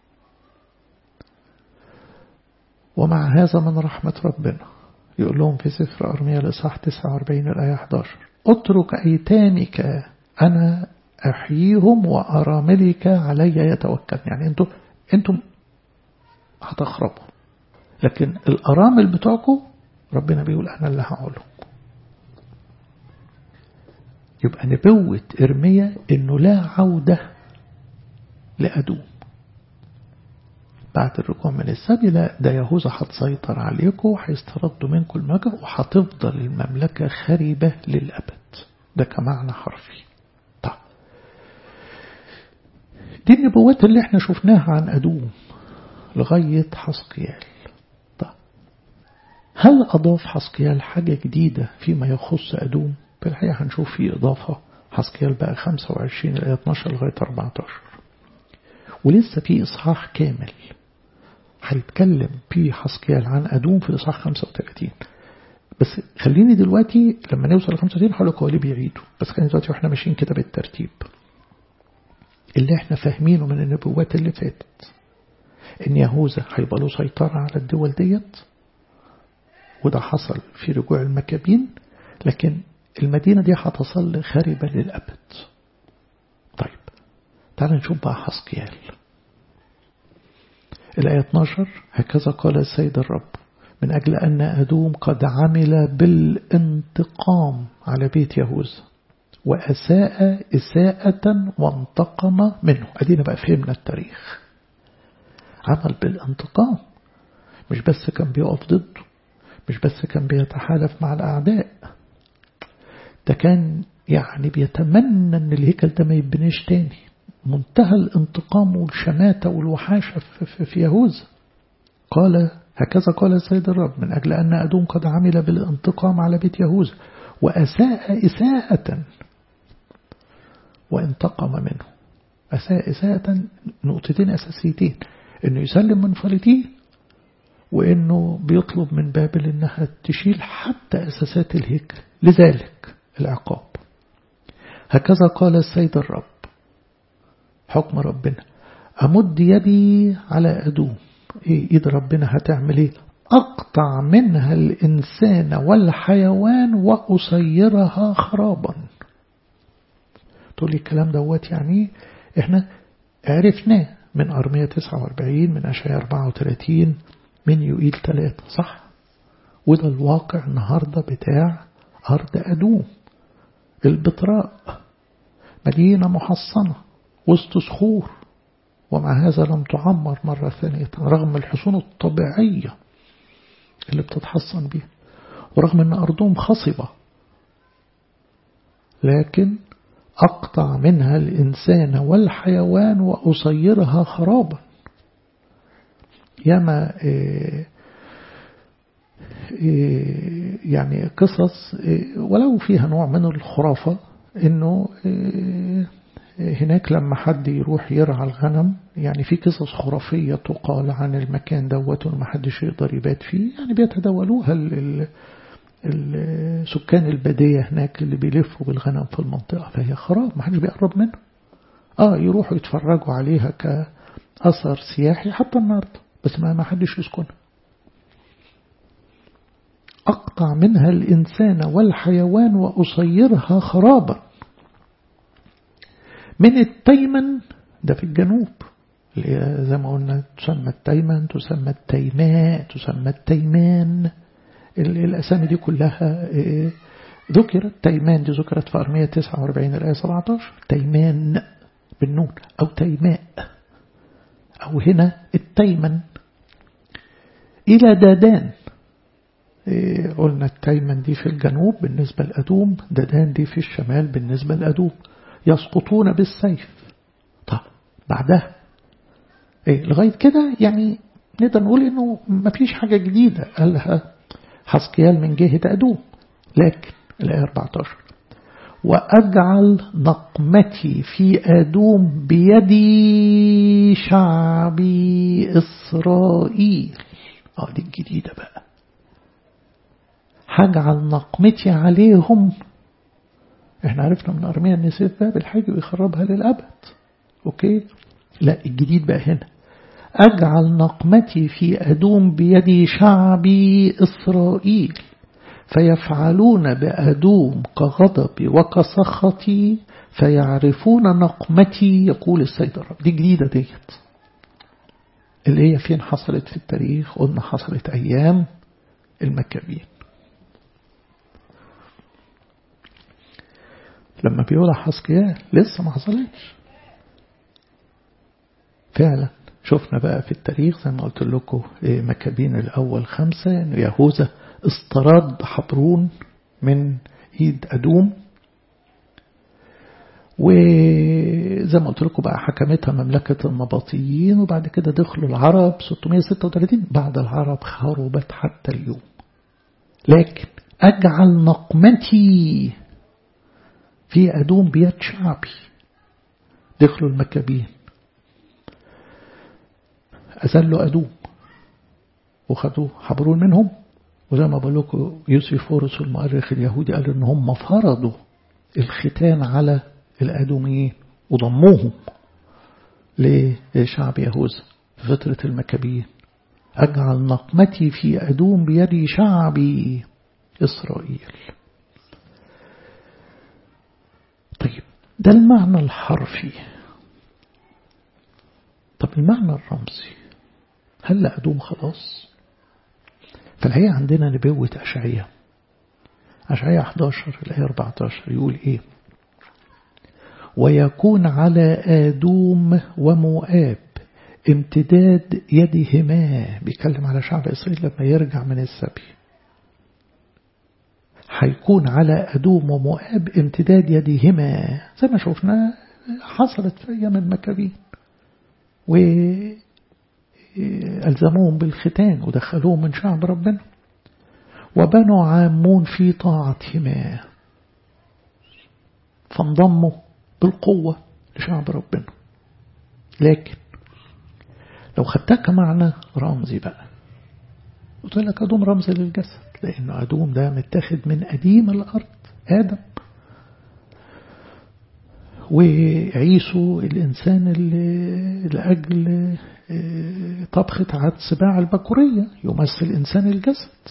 A: ومع هذا من رحمة ربنا يقول لهم في سفر أرميا الإصحاح 49 الآية 11 اترك أيتامك أنا أحييهم وأراملك علي يتوكل يعني أنتم أنتم هتخربوا لكن الأرامل بتوعكم ربنا بيقول أنا اللي هقولهم يبقى نبوة إرميا إنه لا عودة لأدوم بعد الرجوع من السبي لا ده يهوذا هتسيطر عليكم وهيستردوا منكم المجر وهتفضل المملكة خربة للأبد ده كمعنى حرفي طيب دي النبوات اللي احنا شفناها عن أدوم لغاية حسقيال طيب هل أضاف حسقيال حاجة جديدة فيما يخص أدوم في الحقيقة هنشوف فيه إضافة حسقيال بقى 25 الآية 12 لغاية 14 ولسه في إصحاح كامل هيتكلم في حسقيال عن أدوم في إصحاح 35 بس خليني دلوقتي لما نوصل ل 35 هقول لك هو ليه بيعيدوا بس خلينا دلوقتي واحنا ماشيين كده بالترتيب اللي احنا فاهمينه من النبوات اللي فاتت ان يهوذا هيبقى له سيطرة على الدول ديت وده حصل في رجوع المكابين لكن المدينة دي هتصل خاربة للأبد طيب تعال نشوف بقى حسقيال الآية 12 هكذا قال السيد الرب من أجل أن أدوم قد عمل بالانتقام على بيت يهوذا وأساء إساءة وانتقم منه أدينا بقى فهمنا التاريخ عمل بالانتقام مش بس كان بيقف ضده مش بس كان بيتحالف مع الأعداء ده كان يعني بيتمنى أن الهيكل ده ما يبنيش تاني منتهى الانتقام والشماتة والوحاشة في يهوذا قال هكذا قال السيد الرب من أجل أن أدوم قد عمل بالانتقام على بيت يهوذا وأساء إساءة وانتقم منه أساء إساءة نقطتين أساسيتين أنه يسلم من فلتيه وأنه بيطلب من بابل أنها تشيل حتى أساسات الهيكل لذلك العقاب هكذا قال السيد الرب حكم ربنا أمد يدي على أدوم إيه إيد ربنا هتعمل إيه أقطع منها الإنسان والحيوان وأصيرها خرابا تقول لي الكلام دوت يعني إحنا عرفناه من أرمية 49 من أشعياء 34 من يوئيل 3 صح وده الواقع النهاردة بتاع أرض أدوم البتراء مدينة محصنة وسط صخور ومع هذا لم تعمر مرة ثانية رغم الحصون الطبيعية اللي بتتحصن بيها ورغم أن أرضهم خصبة لكن أقطع منها الإنسان والحيوان وأصيرها خرابا ياما إيه إيه يعني قصص إيه ولو فيها نوع من الخرافة انه هناك لما حد يروح يرعى الغنم يعني في قصص خرافية تقال عن المكان دوت وما حدش يقدر يبات فيه يعني بيتداولوها سكان البدية هناك اللي بيلفوا بالغنم في المنطقة فهي خراب ما حدش بيقرب منها اه يروحوا يتفرجوا عليها كأثر سياحي حتى النهاردة بس ما ما حدش يسكنها أقطع منها الإنسان والحيوان وأصيرها خرابا من التيمن ده في الجنوب اللي زي ما قلنا تسمى التيمن تسمى التيماء تسمى التيمان الأسامي دي كلها ذكرت تيمان دي ذكرت في أرمية 49 الآية 17 تيمان بالنون أو تيماء أو هنا التيمن إلى دادان إيه قلنا التيمن دي في الجنوب بالنسبة لأدوم دادان دي في الشمال بالنسبة لأدوم يسقطون بالسيف طب بعدها إيه لغاية كده يعني نقدر نقول إنه مفيش حاجة جديدة قالها حسقيال من جهة أدوم لكن الآية 14 وأجعل نقمتي في أدوم بيد شعبي إسرائيل اه دي الجديدة بقى هجعل نقمتي عليهم احنا عرفنا من أرميا ان سيف بابل حاجة ويخربها للأبد اوكي لا الجديد بقى هنا أجعل نقمتي في أدوم بيد شعبي إسرائيل فيفعلون بأدوم كغضبي وكسخطي فيعرفون نقمتي يقول السيد الرب دي جديدة ديت اللي هي فين حصلت في التاريخ قلنا حصلت أيام المكابين لما بيقول حسقيال لسه ما حصلتش فعلا شفنا بقى في التاريخ زي ما قلت لكم مكابين الأول خمسة إنه يهوذا استراد حبرون من إيد أدوم وزي ما قلت لكم بقى حكمتها مملكة النباطيين وبعد كده دخلوا العرب 636 بعد العرب خربت حتى اليوم لكن أجعل نقمتي في أدوم بيد شعبي دخلوا المكابين أزلوا أدوم وخدوا حبرون منهم وزي ما بقول لكم يوسف فورس المؤرخ اليهودي قال ان هم فرضوا الختان على الادوميين وضموهم لشعب يهوذا في فترة المكابين أجعل نقمتي في أدوم بيد شعبي إسرائيل طيب ده المعنى الحرفي طب المعنى الرمزي هل أدوم خلاص فالحقيقة عندنا نبوة أشعية أشعية 11 الآية 14 يقول إيه ويكون على آدوم ومؤاب امتداد يدهما بيتكلم على شعب إسرائيل لما يرجع من السبي هيكون على أدوم ومؤاب امتداد يدهما زي ما شفنا حصلت في أيام المكابين وألزموهم بالختان ودخلوهم من شعب ربنا وبنوا عامون في طاعتهما فانضموا بالقوة لشعب ربنا لكن لو خدتها كمعنى رمزي بقى قلت لك أدوم رمز للجسد لأنه أدوم ده متاخد من قديم الأرض آدم وعيسو الإنسان اللي لأجل طبخة عاد سباع البكورية يمثل إنسان الجسد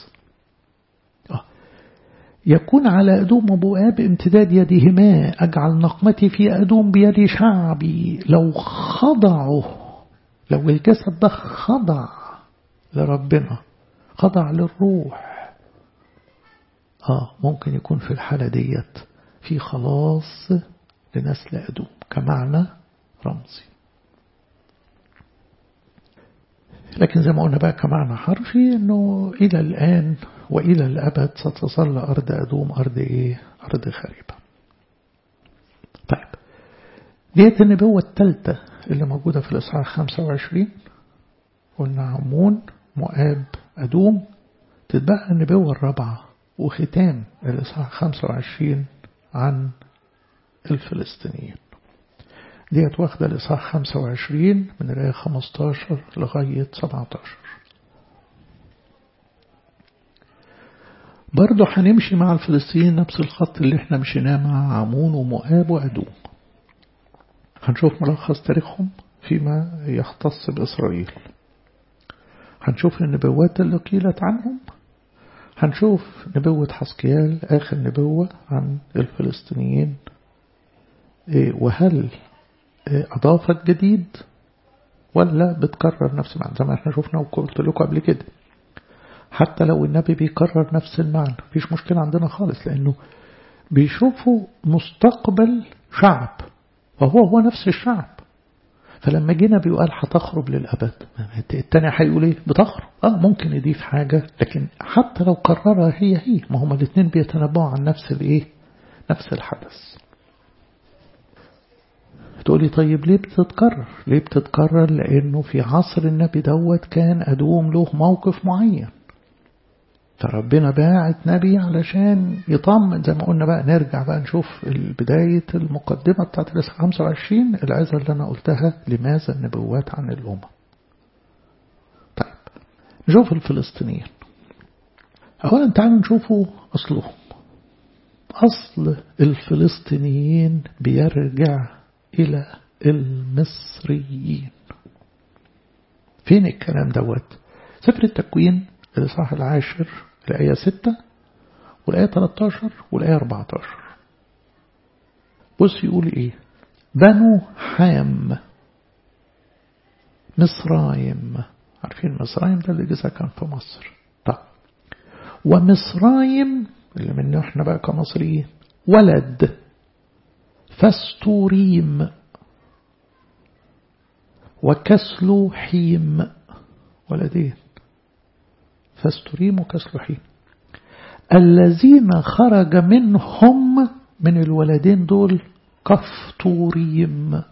A: يكون على أدوم وبؤاب امتداد يدهما أجعل نقمتي في أدوم بيد شعبي لو خضعوا لو الجسد ده خضع لربنا خضع للروح آه ممكن يكون في الحالة ديت في خلاص لنسل أدوم كمعنى رمزي لكن زي ما قلنا بقى كمعنى حرفي انه الى الان والى الابد ستظل ارض ادوم ارض ايه ارض خريبة طيب ديت النبوة الثالثة اللي موجودة في الاصحاح 25 قلنا عمون مؤاب ادوم تتبقى النبوة الرابعة وختام الاصحاح 25 عن الفلسطينيين ديت واخدة الإصحاح 25 من الآية 15 لغاية 17 برضه هنمشي مع الفلسطينيين نفس الخط اللي احنا مشيناه مع عمون ومؤاب وأدوم هنشوف ملخص تاريخهم فيما يختص بإسرائيل هنشوف النبوات اللي قيلت عنهم هنشوف نبوة حسكيال آخر نبوة عن الفلسطينيين وهل أضافت جديد ولا بتكرر نفس المعنى زي ما احنا شفنا وقلت لكم قبل كده حتى لو النبي بيكرر نفس المعنى مفيش مشكلة عندنا خالص لأنه بيشوفوا مستقبل شعب وهو هو نفس الشعب فلما جينا بيقال هتخرب للأبد التاني هيقول ايه بتخرب اه ممكن يضيف حاجة لكن حتى لو قررها هي هي ما هما الاثنين بيتنبؤوا عن نفس الايه نفس الحدث تقولي طيب ليه بتتكرر ليه بتتكرر لأنه في عصر النبي دوت كان أدوم له موقف معين فربنا باعت نبي علشان يطمن زي ما قلنا بقى نرجع بقى نشوف بداية المقدمة بتاعت الإصحاح 25 العزة اللي أنا قلتها لماذا النبوات عن الأمة طيب نشوف الفلسطينيين أولا تعالوا نشوفوا أصلهم أصل الفلسطينيين بيرجع إلى المصريين فين الكلام دوت سفر التكوين الإصحاح العاشر الآية 6 والآية 13 والآية 14 بص يقول إيه بنو حام مصرايم عارفين مصرايم ده اللي جزء كان في مصر طب ومصرايم اللي منه احنا بقى كمصريين ولد فستوريم وكسلوحيم ولدين فستريم وكسلحيم الذين خرج منهم من الولدين دول كفتوريم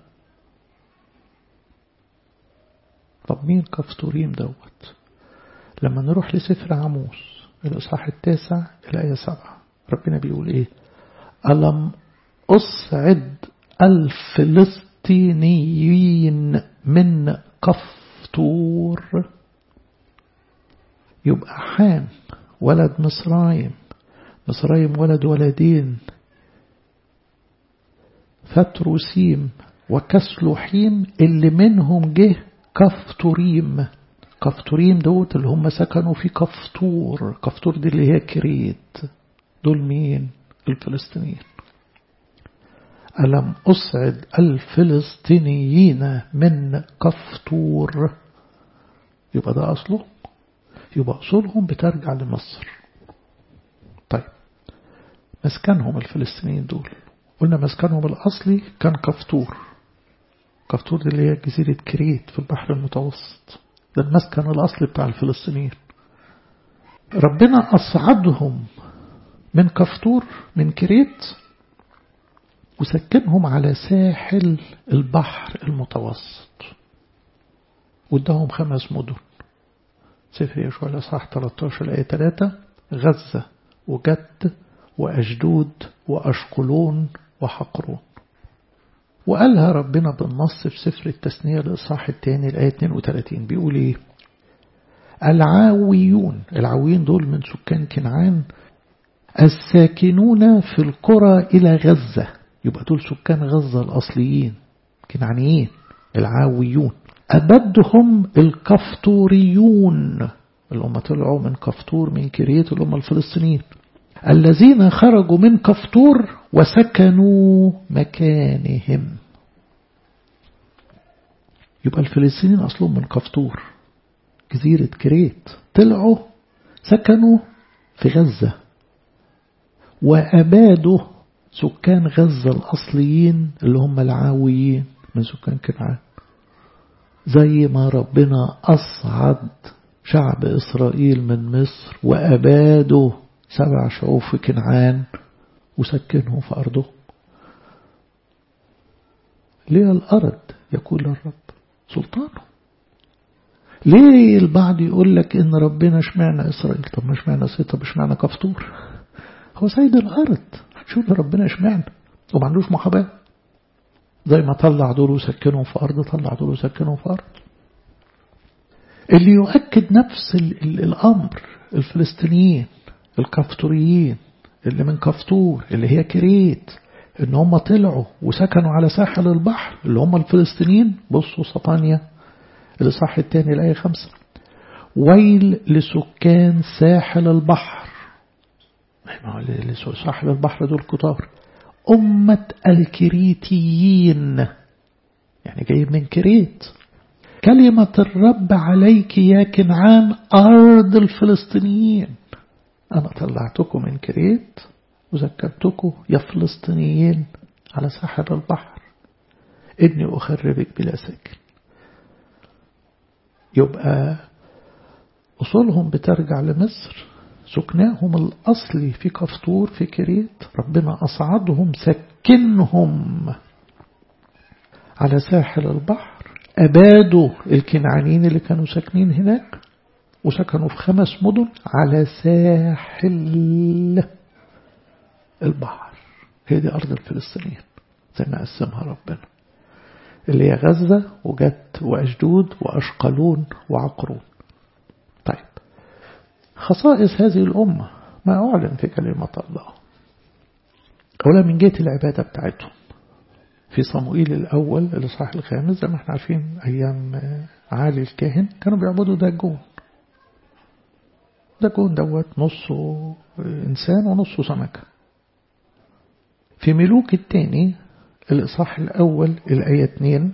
A: طب مين كفتوريم دوت لما نروح لسفر عموس الإصحاح التاسع الآية سبعة ربنا بيقول إيه ألم أصعد الفلسطينيين من كفتور يبقى حام ولد مصرايم مصرايم ولد ولدين فتروسيم وكسلوحيم اللي منهم جه كفتوريم كفتوريم دوت اللي هم سكنوا في كفتور كفتور دي اللي هي كريت دول مين الفلسطينيين ألم أصعد الفلسطينيين من كفتور يبقى ده أصله يبقى أصولهم بترجع لمصر طيب مسكنهم الفلسطينيين دول قلنا مسكنهم الأصلي كان كفتور كفتور دي اللي هي جزيرة كريت في البحر المتوسط ده المسكن الأصلي بتاع الفلسطينيين ربنا أصعدهم من كفتور من كريت وسكنهم على ساحل البحر المتوسط واداهم خمس مدن سفر يشوع الأصحاح 13 الآية 3 غزة وجد وأشدود وأشقلون وحقرون وقالها ربنا بالنص في سفر التثنية الإصحاح الثاني الآية 32 بيقول إيه العاويون العاويين دول من سكان كنعان الساكنون في القرى إلى غزة يبقى دول سكان غزة الأصليين كنعانيين العاويون أبدهم الكفتوريون اللي هم طلعوا من كفتور من كريت اللي هم الفلسطينيين الذين خرجوا من كفتور وسكنوا مكانهم يبقى الفلسطينيين أصلهم من كفتور جزيرة كريت طلعوا سكنوا في غزة وأبادوا سكان غزة الأصليين اللي هم العاويين من سكان كنعان زي ما ربنا أصعد شعب إسرائيل من مصر وأبادوا سبع شعوب في كنعان وسكنهم في أرضهم ليه الأرض يقول الرب سلطانه ليه البعض يقول لك إن ربنا اشمعنى إسرائيل طب ما اشمعنى سيد طب اشمعنى كفتور هو سيد الأرض هتشوف ربنا اشمعنى وما عندوش محاباة زي ما طلع دول وسكنهم في أرض طلع دول وسكنهم في أرض اللي يؤكد نفس ال ال الأمر الفلسطينيين الكفتوريين اللي من كفتور اللي هي كريت ان هم طلعوا وسكنوا على ساحل البحر اللي هم الفلسطينيين بصوا سطانيا الإصحاح الثاني الآية خمسة ويل لسكان ساحل البحر ساحل البحر دول كتار أمة الكريتيين يعني جايب من كريت كلمة الرب عليك يا كنعان أرض الفلسطينيين أنا طلعتكم من كريت وذكرتكم يا فلسطينيين على ساحل البحر إني أخربك بلا سكن يبقى أصولهم بترجع لمصر سكناهم الأصلي في كفطور في كريت ربنا أصعدهم سكنهم على ساحل البحر أبادوا الكنعانيين اللي كانوا ساكنين هناك وسكنوا في خمس مدن على ساحل البحر هي دي أرض الفلسطينيين زي ما قسمها ربنا اللي هي غزة وجت وأشدود وأشقلون وعقرون طيب خصائص هذه الأمة ما أعلن في كلمة الله أولا من جهة العبادة بتاعتهم في صموئيل الأول الإصحاح الخامس زي ما احنا عارفين أيام عالي الكاهن كانوا بيعبدوا داجون داجون دوت نصه إنسان ونصه سمكة في ملوك الثاني الإصحاح الأول الآية 2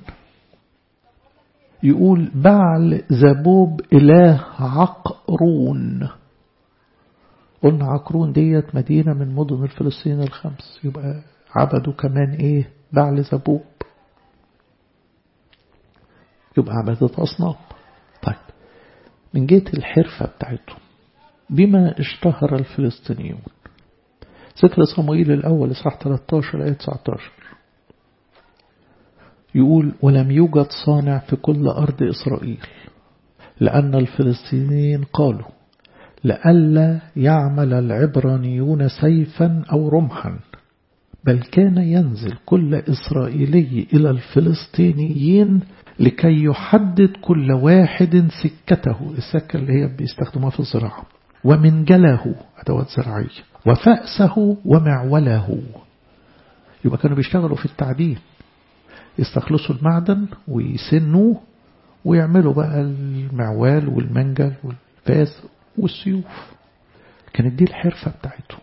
A: يقول بعل زبوب إله عقرون قلنا عقرون ديت مدينة من مدن الفلسطين الخمس يبقى عبدوا كمان إيه بعل زبوب يبقى عبادة أصنام طيب من جهة الحرفة بتاعتهم بما اشتهر الفلسطينيون سفر صموئيل الأول إصحاح 13 آية 19 يقول ولم يوجد صانع في كل أرض إسرائيل لأن الفلسطينيين قالوا لئلا يعمل العبرانيون سيفا أو رمحا بل كان ينزل كل إسرائيلي إلى الفلسطينيين لكي يحدد كل واحد سكته السكة اللي هي بيستخدموها في الزراعة ومنجله أدوات زراعية وفأسه ومعوله يبقى كانوا بيشتغلوا في التعدين يستخلصوا المعدن ويسنوه ويعملوا بقى المعوال والمنجل والفاس والسيوف كانت دي الحرفة بتاعتهم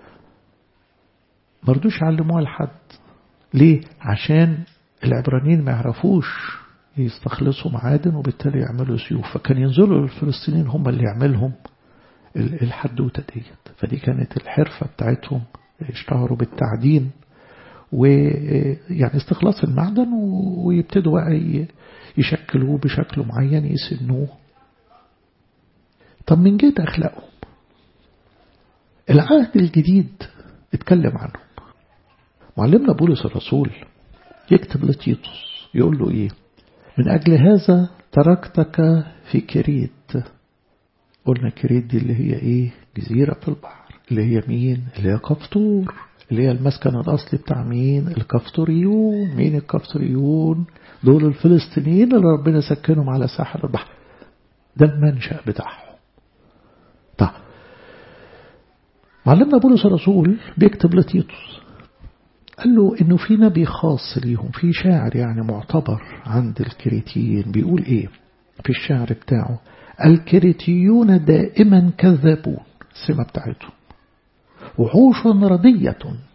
A: مرضوش يعلموها لحد ليه؟ عشان العبرانيين ما يعرفوش يستخلصوا معادن وبالتالي يعملوا سيوف فكان ينزلوا للفلسطينيين هم اللي يعملهم الحدوتة ديت فدي كانت الحرفة بتاعتهم اشتهروا بالتعدين ويعني استخلاص المعدن ويبتدوا بقى يشكلوه بشكل معين يسنوه طب من جهة أخلاقهم العهد الجديد اتكلم عنهم معلمنا بولس الرسول يكتب لتيتوس يقول له ايه من أجل هذا تركتك في كريت قلنا كريت دي اللي هي ايه جزيرة في البحر اللي هي مين اللي هي كفطور اللي هي المسكن الأصلي بتاع مين الكفطوريون مين الكفطوريون دول الفلسطينيين اللي ربنا سكنهم على ساحل البحر ده المنشأ بتاعهم طيب معلمنا بولس الرسول بيكتب لتيتوس قال له انه في نبي خاص ليهم في شاعر يعني معتبر عند الكريتيين بيقول ايه في الشعر بتاعه الكريتيون دائما كذابون السمة بتاعتهم وحوش ردية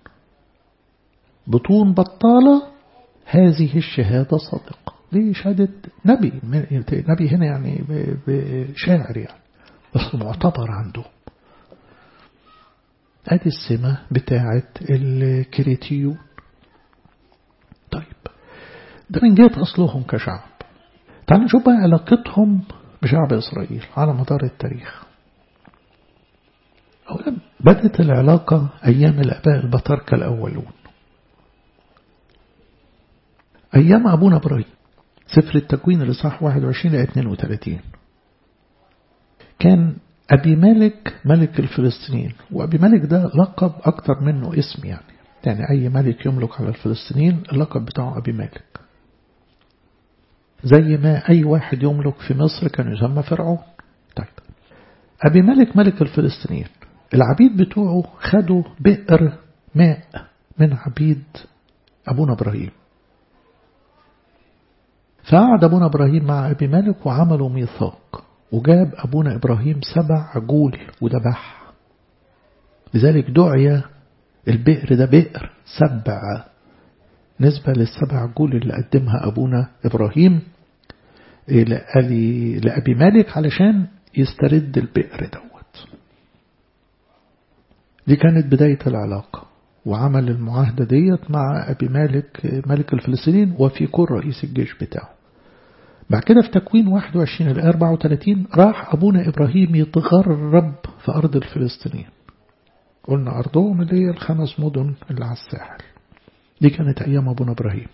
A: بطون بطالة هذه الشهادة صادقة دي شهادة نبي نبي هنا يعني شاعر يعني بس معتبر عنده ادي السمة بتاعة الكريتيون طيب ده من جهة أصلهم كشعب تعالوا نشوف بقى علاقتهم بشعب إسرائيل على مدار التاريخ أولا بدأت العلاقة أيام الآباء البطاركة الأولون أيام أبونا إبراهيم سفر التكوين الإصحاح 21 إلى 32 كان أبي مالك ملك الفلسطينيين وأبي مالك ده لقب أكتر منه اسم يعني يعني أي ملك يملك على الفلسطينيين اللقب بتاعه أبي مالك زي ما أي واحد يملك في مصر كان يسمى فرعون طيب أبي مالك ملك الفلسطينيين العبيد بتوعه خدوا بئر ماء من عبيد أبونا إبراهيم فقعد أبونا إبراهيم مع أبي مالك وعملوا ميثاق وجاب أبونا إبراهيم سبع عجول وذبح لذلك دعي البئر ده بئر سبع نسبة للسبع عجول اللي قدمها أبونا إبراهيم لأبي مالك علشان يسترد البئر دوت دي كانت بداية العلاقة وعمل المعاهدة ديت مع أبي مالك ملك الفلسطينيين وفي كل رئيس الجيش بتاعه بعد كده في تكوين 21 ل 34 راح أبونا إبراهيم يتغرب في أرض الفلسطينيين قلنا أرضهم اللي هي الخمس مدن اللي على الساحل دي كانت أيام أبونا إبراهيم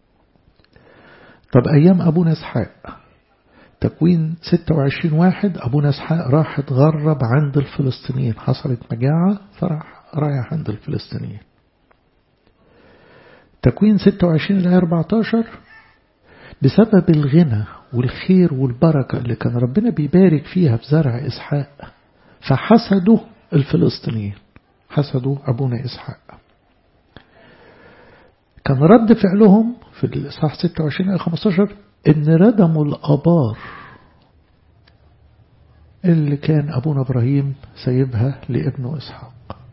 A: طب أيام أبونا إسحاق تكوين 26 واحد أبونا إسحاق راح اتغرب عند الفلسطينيين حصلت مجاعة فراح رايح عند الفلسطينيين تكوين 26 ل 14 بسبب الغنى والخير والبركة اللي كان ربنا بيبارك فيها في زرع إسحاق فحسدوا الفلسطينيين حسدوا أبونا إسحاق كان رد فعلهم في الإصحاح 26 إلى 15 إن ردموا الآبار اللي كان أبونا إبراهيم سايبها لابنه إسحاق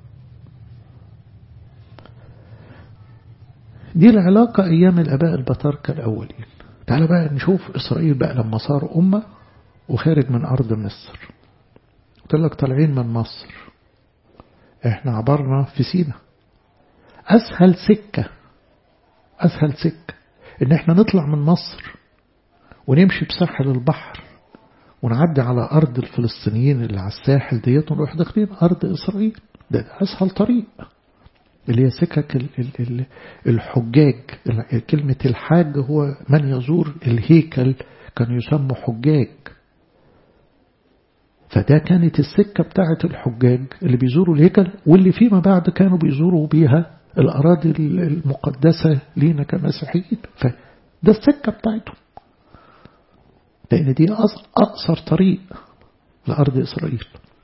A: دي العلاقة أيام الأباء البطاركة الأولين تعال بقى نشوف إسرائيل بقى لما صار أمة وخارج من أرض مصر قلت لك طالعين من مصر احنا عبرنا في سينا أسهل سكة أسهل سكة إن احنا نطلع من مصر ونمشي بساحل البحر ونعدي على أرض الفلسطينيين اللي على الساحل ديت ونروح داخلين أرض إسرائيل ده, ده أسهل طريق اللي هي سكك الحجاج كلمة الحاج هو من يزور الهيكل كان يسمى حجاج فده كانت السكة بتاعة الحجاج اللي بيزوروا الهيكل واللي فيما بعد كانوا بيزوروا بيها الأراضي المقدسة لينا كمسيحيين فده السكة بتاعتهم لأن دي أقصر طريق لأرض إسرائيل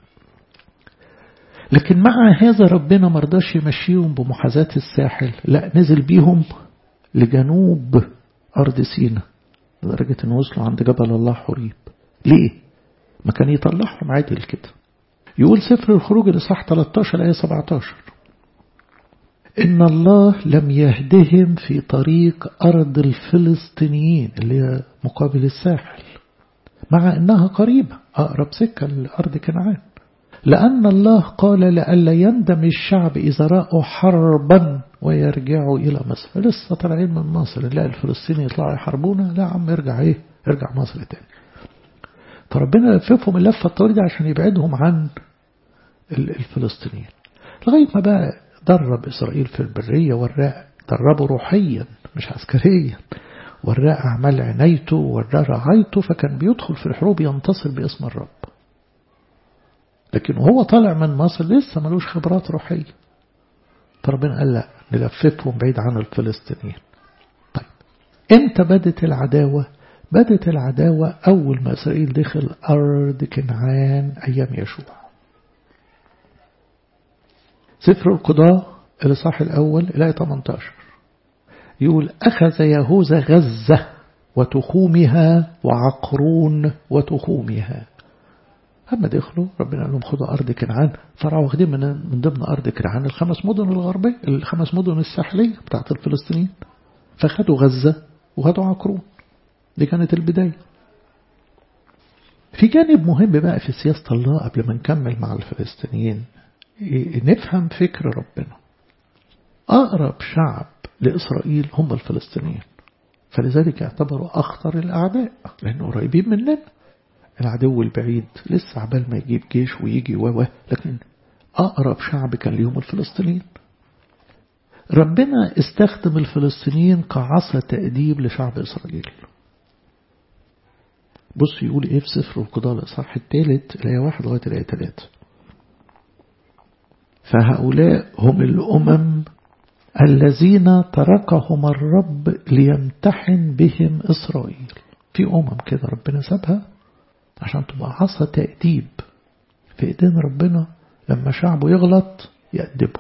A: لكن مع هذا ربنا مرضاش يمشيهم بمحاذاة الساحل لا نزل بيهم لجنوب أرض سينا لدرجة أن وصلوا عند جبل الله حريب ليه؟ ما كان يطلعهم عادل كده يقول سفر الخروج الإصحاح 13 آية 17 إن الله لم يهدهم في طريق أرض الفلسطينيين اللي هي مقابل الساحل مع أنها قريبة أقرب سكة لأرض كنعان لأن الله قال لألا يندم الشعب إذا رأوا حربا ويرجعوا إلى مصر لسه طالعين من مصر لا الفلسطيني يطلعوا يحاربونا لا عم ارجع إيه ارجع مصر تاني فربنا لففهم اللفة الطويلة دي عشان يبعدهم عن الفلسطينيين لغاية ما بقى درب إسرائيل في البرية والراء دربه روحيا مش عسكريا والراء أعمال عنايته والراء رعايته فكان بيدخل في الحروب ينتصر باسم الرب لكن وهو طالع من مصر لسه ملوش خبرات روحية فربنا قال لا نلففهم بعيد عن الفلسطينيين طيب امتى بدت العداوة بدت العداوة أول ما إسرائيل دخل أرض كنعان أيام يشوع سفر القضاء الإصحاح الأول الآية 18 يقول أخذ يهوذا غزة وتخومها وعقرون وتخومها أما دخلوا ربنا قال لهم خدوا أرض كنعان فراحوا واخدين من من ضمن أرض كنعان الخمس مدن الغربية الخمس مدن الساحلية بتاعت الفلسطينيين فخدوا غزة وخدوا عقرون دي كانت البداية في جانب مهم بقى في سياسة الله قبل ما نكمل مع الفلسطينيين نفهم فكر ربنا أقرب شعب لإسرائيل هم الفلسطينيين فلذلك يعتبروا أخطر الأعداء لأنه قريبين مننا العدو البعيد لسه عبال ما يجيب جيش ويجي و لكن أقرب شعب كان ليهم الفلسطينيين ربنا استخدم الفلسطينيين كعصا تأديب لشعب إسرائيل بص يقول إيه في سفر القضاء الإصحاح الثالث الآية واحد لغاية الآية ثلاثة فهؤلاء هم الأمم الذين تركهم الرب ليمتحن بهم إسرائيل في أمم كده ربنا سابها عشان تبقى عصا تأديب في إيدين ربنا لما شعبه يغلط يأدبه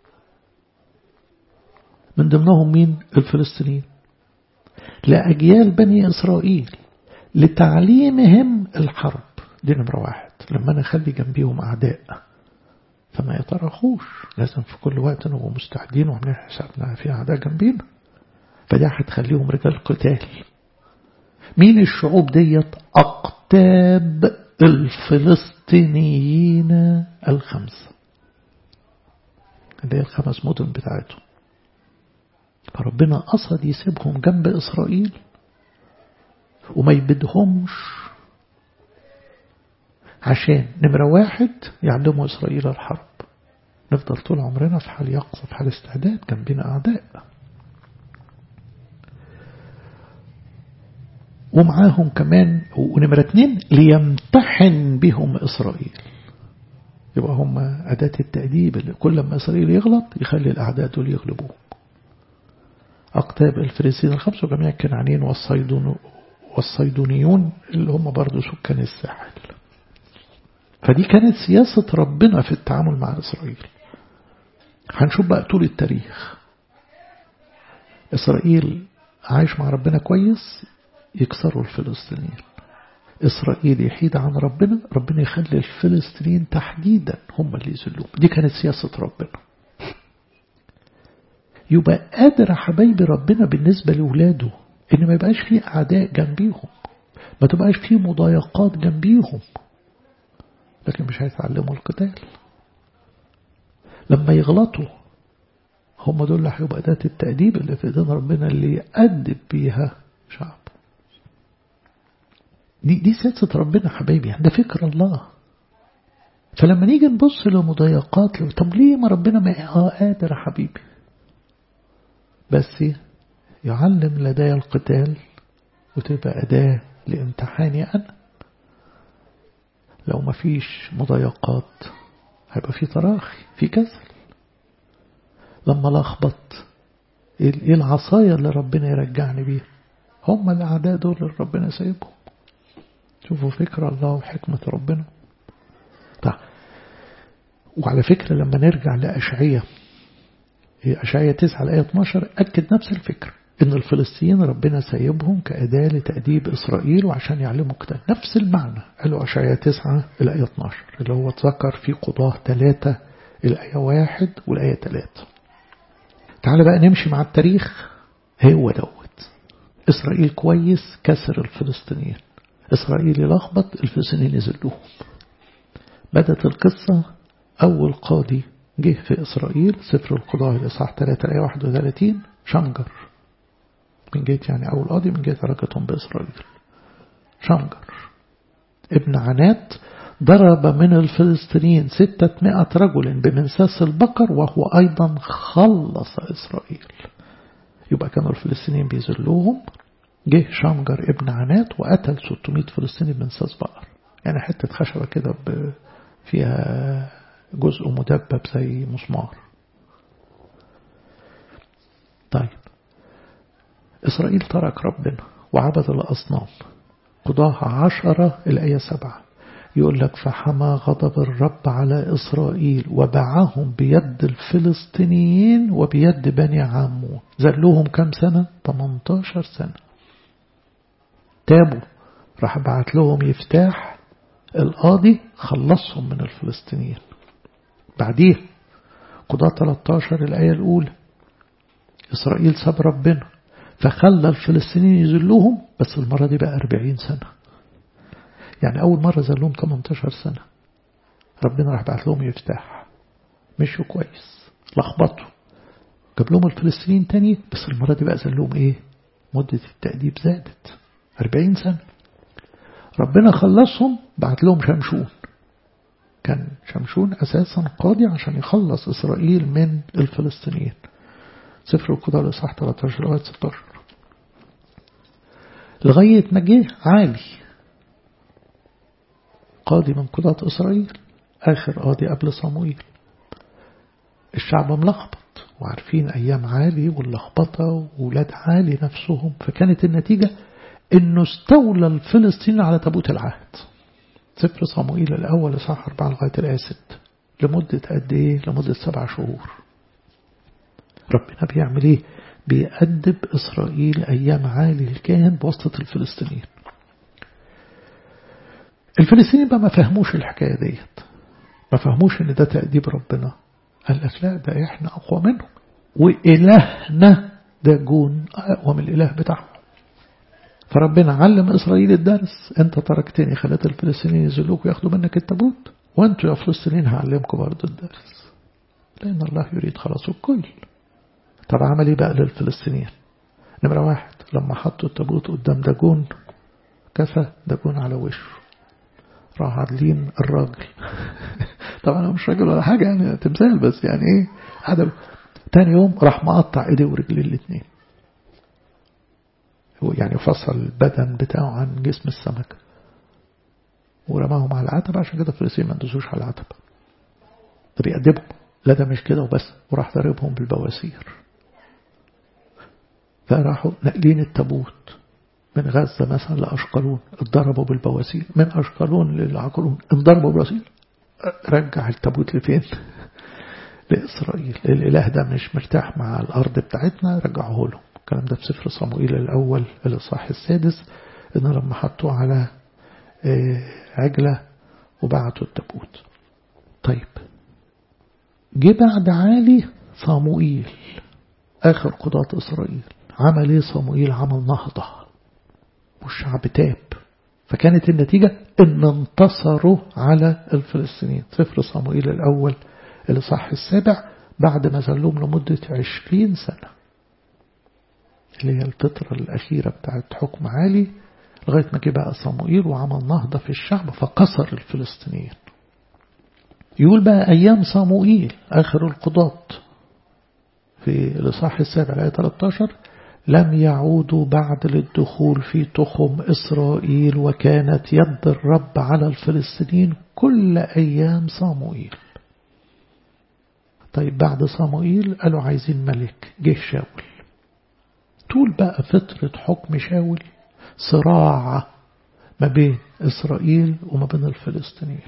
A: من ضمنهم مين الفلسطينيين لأجيال بني إسرائيل لتعليمهم الحرب دي نمرة واحد لما أنا أخلي جنبيهم أعداء فما يترخوش لازم في كل وقت نبقى مستعدين وعاملين حسابنا في أعداء جنبينا فده هتخليهم رجال قتال مين الشعوب ديت أقطاب الفلسطينيين الخمسة اللي هي الخمس مدن بتاعتهم فربنا قصد يسيبهم جنب إسرائيل وما يبدهمش عشان نمرة واحد يعلموا إسرائيل الحرب نفضل طول عمرنا في حال يقظة في حال استعداد كان بينا أعداء ومعاهم كمان ونمرة اتنين ليمتحن بهم إسرائيل يبقى هم أداة التأديب اللي كل ما إسرائيل يغلط يخلي الأعداء دول يغلبوه أقطاب الفريسين الخمس وجميع الكنعانيين والصيدون والصيدونيون اللي هم برضو سكان الساحل فدي كانت سياسة ربنا في التعامل مع إسرائيل هنشوف بقى طول التاريخ إسرائيل عايش مع ربنا كويس يكسروا الفلسطينيين إسرائيل يحيد عن ربنا ربنا يخلي الفلسطينيين تحديدا هم اللي يذلوهم دي كانت سياسة ربنا يبقى قادر حبايبي ربنا بالنسبة لولاده إن ما يبقاش فيه أعداء جنبيهم ما تبقاش فيه مضايقات جنبيهم لكن مش هيتعلموا القتال لما يغلطوا هم دول اللي هيبقى أداة التأديب اللي في إيدين ربنا اللي يأدب بيها شعب دي, دي سياسة ربنا حبايبي ده فكر الله فلما نيجي نبص لمضايقات طب ليه ما ربنا ما اه قادر يا حبيبي بس يعلم لدي القتال وتبقى أداة لامتحاني أنا لو ما فيش مضايقات هيبقى في تراخي في كسل لما لخبط ايه العصاية اللي ربنا يرجعني بيها هم الأعداء دول اللي ربنا سايبهم شوفوا فكرة الله وحكمة ربنا طيب وعلى فكرة لما نرجع لأشعية أشعية 9 الآية 12 أكد نفس الفكرة إن الفلسطينيين ربنا سايبهم كأداة لتأديب إسرائيل وعشان يعلموا كتاب نفس المعنى قالوا أشعية 9 الآية 12 اللي هو اتذكر في قضاه 3 الآية 1 والآية 3 تعال بقى نمشي مع التاريخ هو دوت إسرائيل كويس كسر الفلسطينيين إسرائيل يلخبط الفلسطينيين يذلوهم بدت القصة أول قاضي جه في إسرائيل سفر القضاء الإصحاح 3 آية 31 شنجر من جهة يعني أول قاضي من جهة علاقتهم بإسرائيل شنجر ابن عنات ضرب من الفلسطينيين ستة مئة رجل بمنساس البقر وهو أيضا خلص إسرائيل يبقى كانوا الفلسطينيين بيذلوهم جه شمجر ابن عنات وقتل 600 فلسطيني بمنساس بقر يعني حتة خشبة كده فيها جزء مدبب زي مسمار طيب إسرائيل ترك ربنا وعبد الأصنام قضاها عشرة الآية سبعة يقول لك فحمى غضب الرب على إسرائيل وبعهم بيد الفلسطينيين وبيد بني عمون زلوهم كم سنة 18 سنة تابوا راح بعت لهم يفتاح القاضي خلصهم من الفلسطينيين بعديه قضاء 13 الآية الأولى إسرائيل ساب ربنا فخلى الفلسطينيين يذلوهم بس المرة دي بقى 40 سنة يعني أول مرة زلهم 18 سنة ربنا راح بعت لهم يفتاح مشوا كويس لخبطوا جاب لهم الفلسطينيين تاني بس المرة دي بقى زلهم إيه مدة التأديب زادت 40 سنة ربنا خلصهم بعت لهم شمشون كان شمشون أساسا قاضي عشان يخلص إسرائيل من الفلسطينيين سفر القضاء الإصحاح 13 لغاية 16 لغاية ما جه عالي قاضي من قضاة إسرائيل آخر قاضي قبل صموئيل الشعب ملخبط وعارفين أيام عالي واللخبطة وولاد عالي نفسهم فكانت النتيجة إنه استولى الفلسطينيين على تابوت العهد سفر صموئيل الأول إصحاح 4 لغاية الآية 6 لمدة قد إيه؟ لمدة سبع شهور ربنا بيعمل إيه؟ بيأدب إسرائيل أيام عالي الكاهن بواسطة الفلسطينيين الفلسطينيين بقى ما فهموش الحكاية ديت ما فهموش ان ده تأديب ربنا قال لك لا ده احنا اقوى منهم وإلهنا ده جون اقوى من الاله بتاعهم فربنا علم اسرائيل الدرس انت تركتني خليت الفلسطينيين ينزلوك وياخدوا منك التابوت وانتوا يا فلسطينيين هعلمكم برضه الدرس لان الله يريد خلاص الكل طب عمل ايه بقى للفلسطينيين نمرة واحد لما حطوا التابوت قدام داجون كفى ده جون على وشه راح عادلين الراجل طبعا هو مش راجل ولا حاجة يعني تمثال بس يعني ايه عدل تاني يوم راح مقطع ايديه ورجليه الاثنين هو يعني فصل البدن بتاعه عن جسم السمك ورماهم على العتبة عشان كده الفلسطينيين ما اندسوش على العتبة ده بيأدبهم لا ده مش كده وبس وراح ضربهم بالبواسير فراحوا ناقلين التابوت من غزة مثلا لأشقلون اتضربوا بالبواسير من أشقلون للعقلون انضربوا بالبواسير رجع التابوت لفين لإسرائيل الإله ده مش مرتاح مع الأرض بتاعتنا رجعه لهم الكلام ده في سفر صموئيل الأول الإصحاح السادس إن لما حطوه على عجلة وبعتوا التابوت طيب جه بعد عالي صموئيل آخر قضاة إسرائيل عمل إيه صموئيل عمل نهضة والشعب تاب فكانت النتيجة إن انتصروا على الفلسطينيين سفر صموئيل الأول الإصحاح السابع بعد ما زلهم لمدة عشرين سنة اللي هي الفترة الأخيرة بتاعت حكم عالي لغاية ما جه بقى صموئيل وعمل نهضة في الشعب فكسر الفلسطينيين يقول بقى أيام صموئيل آخر القضاة في الإصحاح السابع الآية 13 لم يعودوا بعد للدخول في تخم إسرائيل وكانت يد الرب على الفلسطينيين كل أيام صموئيل طيب بعد صموئيل قالوا عايزين ملك جه شاول طول بقى فترة حكم شاول صراع ما بين إسرائيل وما بين الفلسطينيين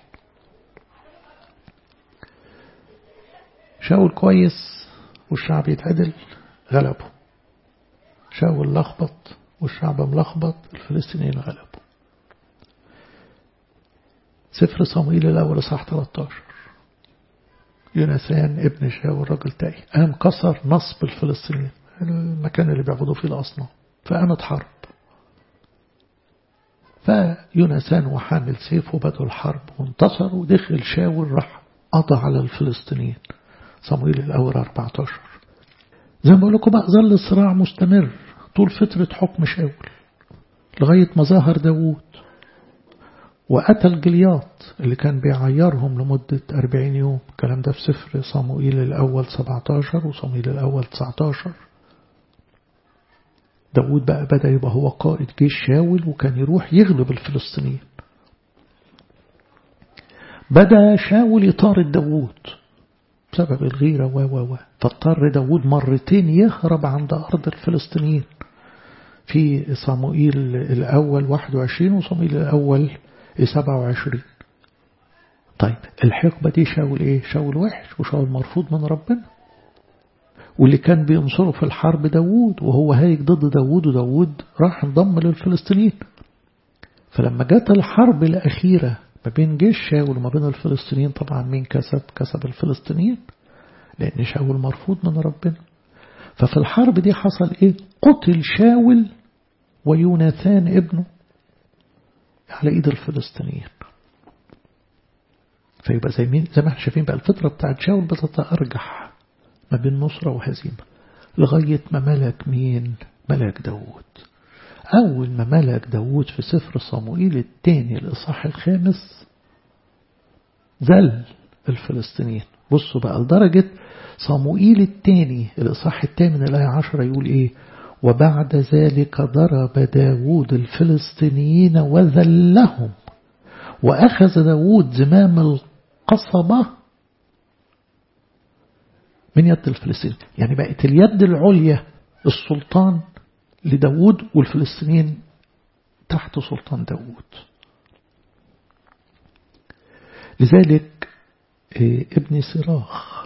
A: شاول كويس والشعب يتعدل غلبه شاول لخبط والشعب ملخبط الفلسطينيين غلبوا سفر صموئيل الأول صح 13 يونسان ابن شاول رجل تاي قام كسر نصب الفلسطينيين المكان اللي بيعبدوا فيه الأصنام فقامت حرب فيونسان وحامل سيفه بدوا الحرب وانتصروا ودخل شاول راح قضى على الفلسطينيين صموئيل الأول 14 زي ما بقول لكم بقى ظل الصراع مستمر طول فترة حكم شاول لغاية ما ظهر داوود وقتل جلياط اللي كان بيعيرهم لمدة 40 يوم الكلام ده في سفر صموئيل الأول 17 وصموئيل الأول 19 داود بقى بدأ يبقى هو قائد جيش شاول وكان يروح يغلب الفلسطينيين بدأ شاول يطارد داود بسبب الغيرة و و و فاضطر داود مرتين يهرب عند أرض الفلسطينيين في صموئيل الأول 21 وصموئيل الأول 27 طيب الحقبة دي شاول ايه شاول وحش وشاول مرفوض من ربنا واللي كان بينصره في الحرب داوود وهو هايج ضد داوود وداوود راح انضم للفلسطينيين فلما جت الحرب الأخيرة ما بين جيش شاول وما بين الفلسطينيين طبعا مين كسب كسب الفلسطينيين لأن شاول مرفوض من ربنا ففي الحرب دي حصل ايه قتل شاول ويوناثان ابنه على ايد الفلسطينيين فيبقى زي مين زي ما احنا شايفين بقى الفترة بتاعت شاول بتتأرجح ما بين نصرة وهزيمة لغاية ما ملك مين ملك داود أول ما ملك داود في سفر صموئيل الثاني الإصحاح الخامس ذل الفلسطينيين بصوا بقى لدرجة صموئيل الثاني الإصحاح الثامن الآية عشرة يقول إيه وبعد ذلك ضرب داود الفلسطينيين وذلهم وأخذ داود زمام القصبة من يد الفلسطينيين يعني بقت اليد العليا السلطان لداود والفلسطينيين تحت سلطان داود لذلك ابن سراخ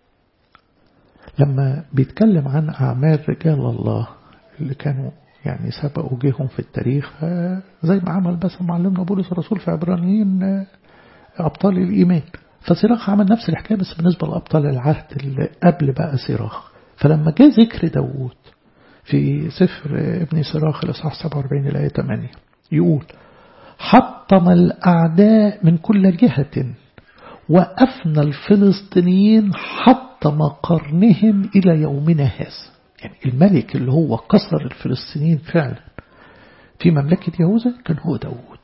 A: لما بيتكلم عن أعمال رجال الله اللي كانوا يعني سبقوا جيهم في التاريخ زي ما عمل بس معلمنا بولس الرسول في عبرانيين أبطال الإيمان فسراخ عمل نفس الحكاية بس بالنسبة لأبطال العهد اللي قبل بقى سراخ فلما جاء ذكر داوود في سفر ابن سراخ الإصحاح 47 الآية 8 يقول حطم الأعداء من كل جهة وأفنى الفلسطينيين حطم قرنهم إلى يومنا هذا يعني الملك اللي هو كسر الفلسطينيين فعلا في مملكة يهوذا كان هو داود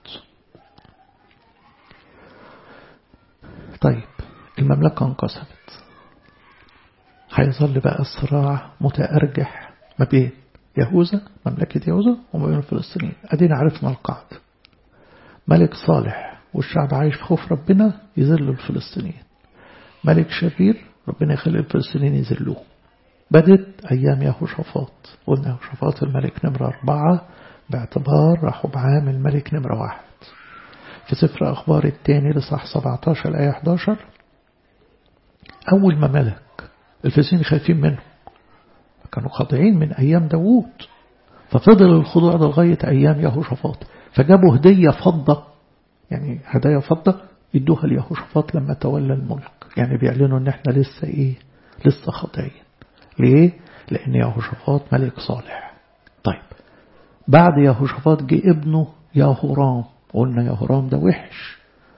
A: طيب المملكة انقسمت هيظل بقى الصراع متأرجح ما بين يهوذا مملكة يهوذا وما بين الفلسطينيين أدينا عرفنا القاعدة ملك صالح والشعب عايش في خوف ربنا يذلوا الفلسطينيين ملك شرير ربنا يخلي الفلسطينيين يذلوه بدت أيام يهوشافاط قلنا يهوشافاط الملك نمرة أربعة باعتبار راحوا بعام الملك نمرة واحد في سفر أخبار الثاني لصح 17 الآية 11 أول ما ملك الفلسطينيين خايفين منه كانوا خاضعين من أيام داوود ففضل الخضوع ده لغاية أيام يهوشافاط فجابوا هدية فضة يعني هدايا فضة يدوها ليهوشافاط لما تولى الملك يعني بيعلنوا ان احنا لسه ايه لسه خاضعين ليه لان يهوشافاط ملك صالح طيب بعد يهوشافاط جه ابنه يهورام قلنا يهورام ده وحش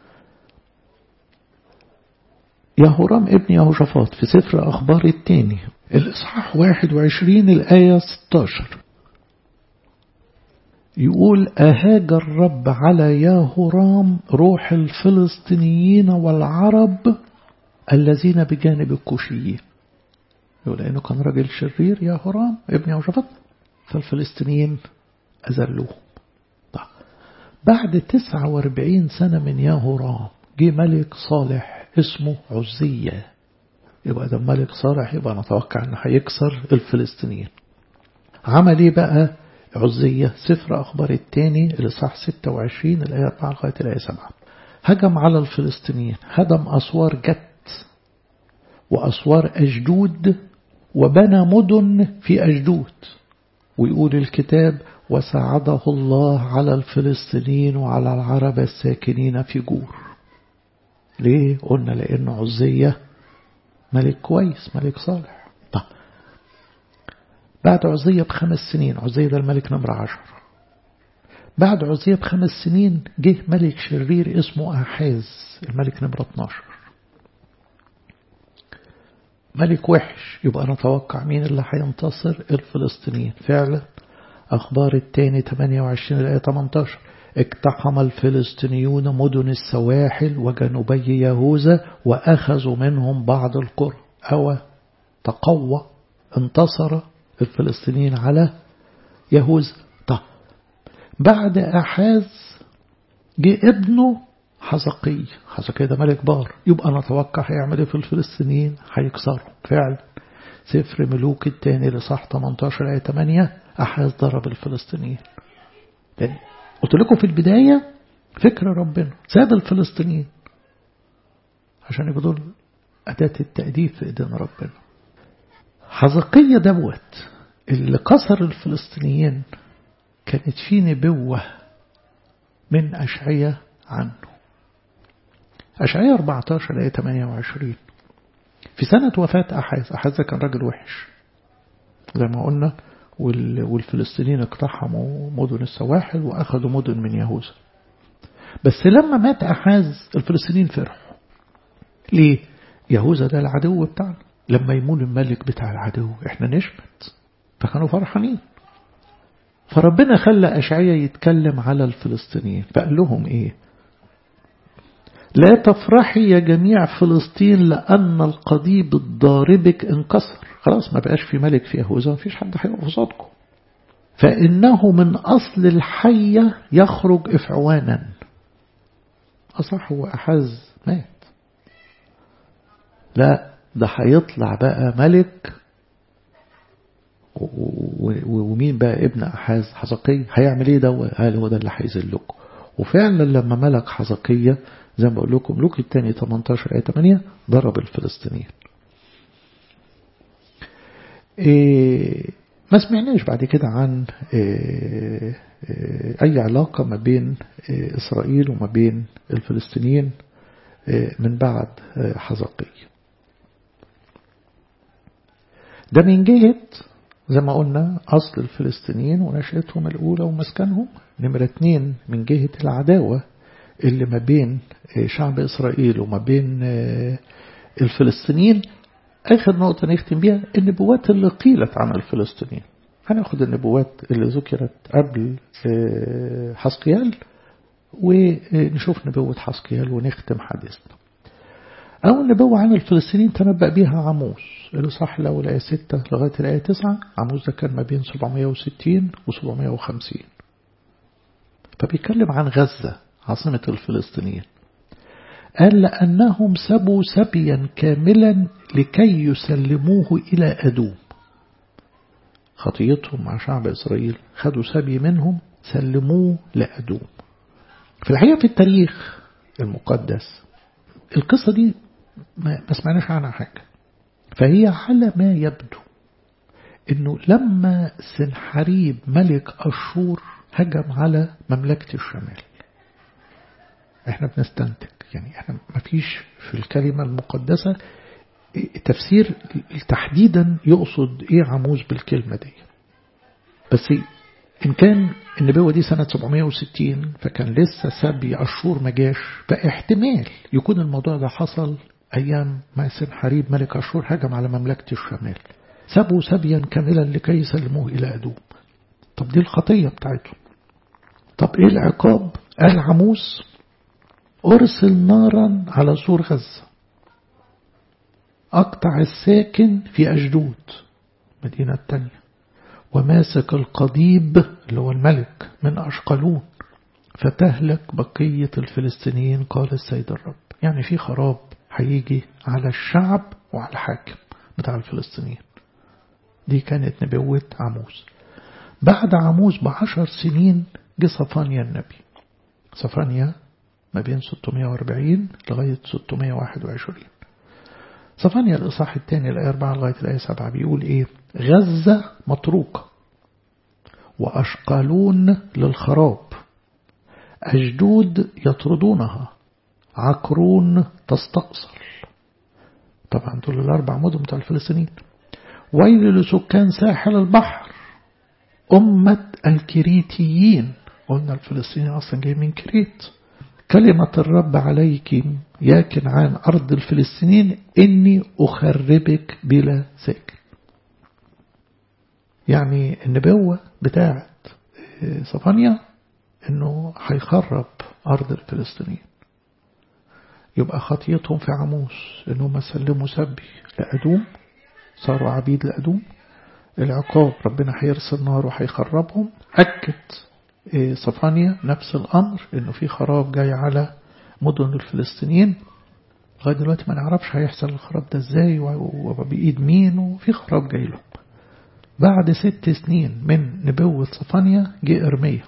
A: يهورام ابن يهوشافاط في سفر أخبار التاني الإصحاح 21 الآية 16 يقول أهاج الرب على ياهورام روح الفلسطينيين والعرب الذين بجانب الكوشيين يقول لأنه كان راجل شرير ياهورام ابن يهوشافاط فالفلسطينيين أذلوهم طيب بعد 49 سنة من ياهورام جه ملك صالح اسمه عزية يبقى ده ملك صالح يبقى نتوقع انه هيكسر الفلسطينيين عمل ايه بقى عزية سفر أخبار الثاني الإصحاح 26 الآية 4 لغاية الآية 7 هجم على الفلسطينيين هدم أسوار جت وأسوار أجدود وبنى مدن في أجدود ويقول الكتاب وساعده الله على الفلسطينيين وعلى العرب الساكنين في جور ليه قلنا لأن عزية ملك كويس ملك صالح طب بعد عزية بخمس سنين عزية ده الملك نمرة عشر بعد عزية بخمس سنين جه ملك شرير اسمه أحاز الملك نمرة 12 ملك وحش يبقى نتوقع مين اللي هينتصر الفلسطينيين فعلا أخبار التاني 28 الآية 18 اقتحم الفلسطينيون مدن السواحل وجنوبي يهوذا وأخذوا منهم بعض القرى أو تقوى انتصر الفلسطينيين على يهوذا طب بعد أحاز جه ابنه حزقي حزقي ده ملك بار يبقى نتوقع هيعمل ايه في الفلسطينيين هيكسروا فعلا سفر ملوك الثاني لصح 18 آية 8 أحاز ضرب الفلسطينيين يعني قلت لكم في البداية فكر ربنا ساب الفلسطينيين عشان يبقوا دول أداة التأديب في إيدين ربنا حزقية دوت اللي كسر الفلسطينيين كانت في نبوة من أشعية عنه أشعية 14 آية 28 في سنة وفاة أحاز أحاز كان راجل وحش زي ما قلنا والفلسطينيين اقتحموا مدن السواحل وأخذوا مدن من يهوذا بس لما مات أحاز الفلسطينيين فرحوا ليه؟ يهوذا ده العدو بتاعنا لما يمول الملك بتاع العدو احنا نشمت فكانوا فرحانين فربنا خلى أشعية يتكلم على الفلسطينيين فقال لهم ايه لا تفرحي يا جميع فلسطين لأن القضيب الضاربك انكسر خلاص ما بقاش في ملك في يهوذا ما فيش حد هيقف قصادكم فإنه من أصل الحية يخرج إفعوانا أصح هو أحز مات لا ده هيطلع بقى ملك ومين بقى ابن أحاز حزقية هيعمل ايه ده قال هو ده اللي هيذلكم وفعلا لما ملك حزقية زي ما بقول لكم لوك الثاني 18 آية 8 ضرب الفلسطينيين إيه ما سمعناش بعد كده عن إيه إيه أي علاقة ما بين إسرائيل وما بين الفلسطينيين من بعد حزقية ده من جهة زي ما قلنا أصل الفلسطينيين ونشأتهم الأولى ومسكنهم نمرة اتنين من جهة العداوة اللي ما بين شعب إسرائيل وما بين الفلسطينيين آخر نقطة نختم بيها النبوات اللي قيلت عن الفلسطينيين هناخد النبوات اللي ذكرت قبل حسقيال ونشوف نبوة حسقيال ونختم حديثنا أول نبوة عن الفلسطينيين تنبأ بها عموس الإصحاح الأول آية 6 لغاية الآية 9 عموس ده كان ما بين 760 و 750 فبيتكلم عن غزة عاصمة الفلسطينيين قال لأنهم سبوا سبيا كاملا لكي يسلموه إلى أدوم خطيتهم مع شعب إسرائيل خدوا سبي منهم سلموه لأدوم في الحقيقة في التاريخ المقدس القصة دي ما سمعناش عنها حاجة فهي على ما يبدو انه لما سنحريب ملك أشور هجم على مملكة الشمال احنا بنستنتج يعني احنا ما فيش في الكلمة المقدسة تفسير تحديدا يقصد ايه عموز بالكلمة دي بس إن كان النبوة دي سنة 760 فكان لسه سبي أشور ما جاش فاحتمال يكون الموضوع ده حصل أيام ما سنحريب ملك أشور هجم على مملكة الشمال سبوا سبيا كاملا لكي يسلموه إلى أدوم طب دي الخطية بتاعتهم طب إيه العقاب قال عموس أرسل نارا على سور غزة أقطع الساكن في أجدود مدينة التانية وماسك القضيب اللي هو الملك من أشقلون فتهلك بقية الفلسطينيين قال السيد الرب يعني في خراب هيجي على الشعب وعلى الحاكم بتاع الفلسطينيين دي كانت نبوة عموس بعد عموس بعشر سنين جه صفانيا النبي صفانيا ما بين 640 لغاية 621 صفانيا الإصحاح الثاني الآية 4 لغاية الآية 7 بيقول إيه غزة متروكة وأشقالون للخراب أجدود يطردونها عقرون تستأصل طبعا دول الأربع مدن بتاع الفلسطينيين ويل لسكان ساحل البحر أمة الكريتيين قلنا الفلسطينيين أصلا جاي من كريت كلمة الرب عليك يا كنعان أرض الفلسطينيين إني أخربك بلا ساكن يعني النبوة بتاعت صفانيا إنه هيخرب أرض الفلسطينيين يبقى خطيتهم في عموس إنهم سلموا سبي لأدوم صاروا عبيد لأدوم العقاب ربنا هيرسل نار وهيخربهم أكد صفانيا نفس الأمر إنه في خراب جاي على مدن الفلسطينيين لغاية دلوقتي ما نعرفش هيحصل الخراب ده ازاي وبإيد مين وفي خراب جاي لهم بعد ست سنين من نبوة صفانيا جه إرميا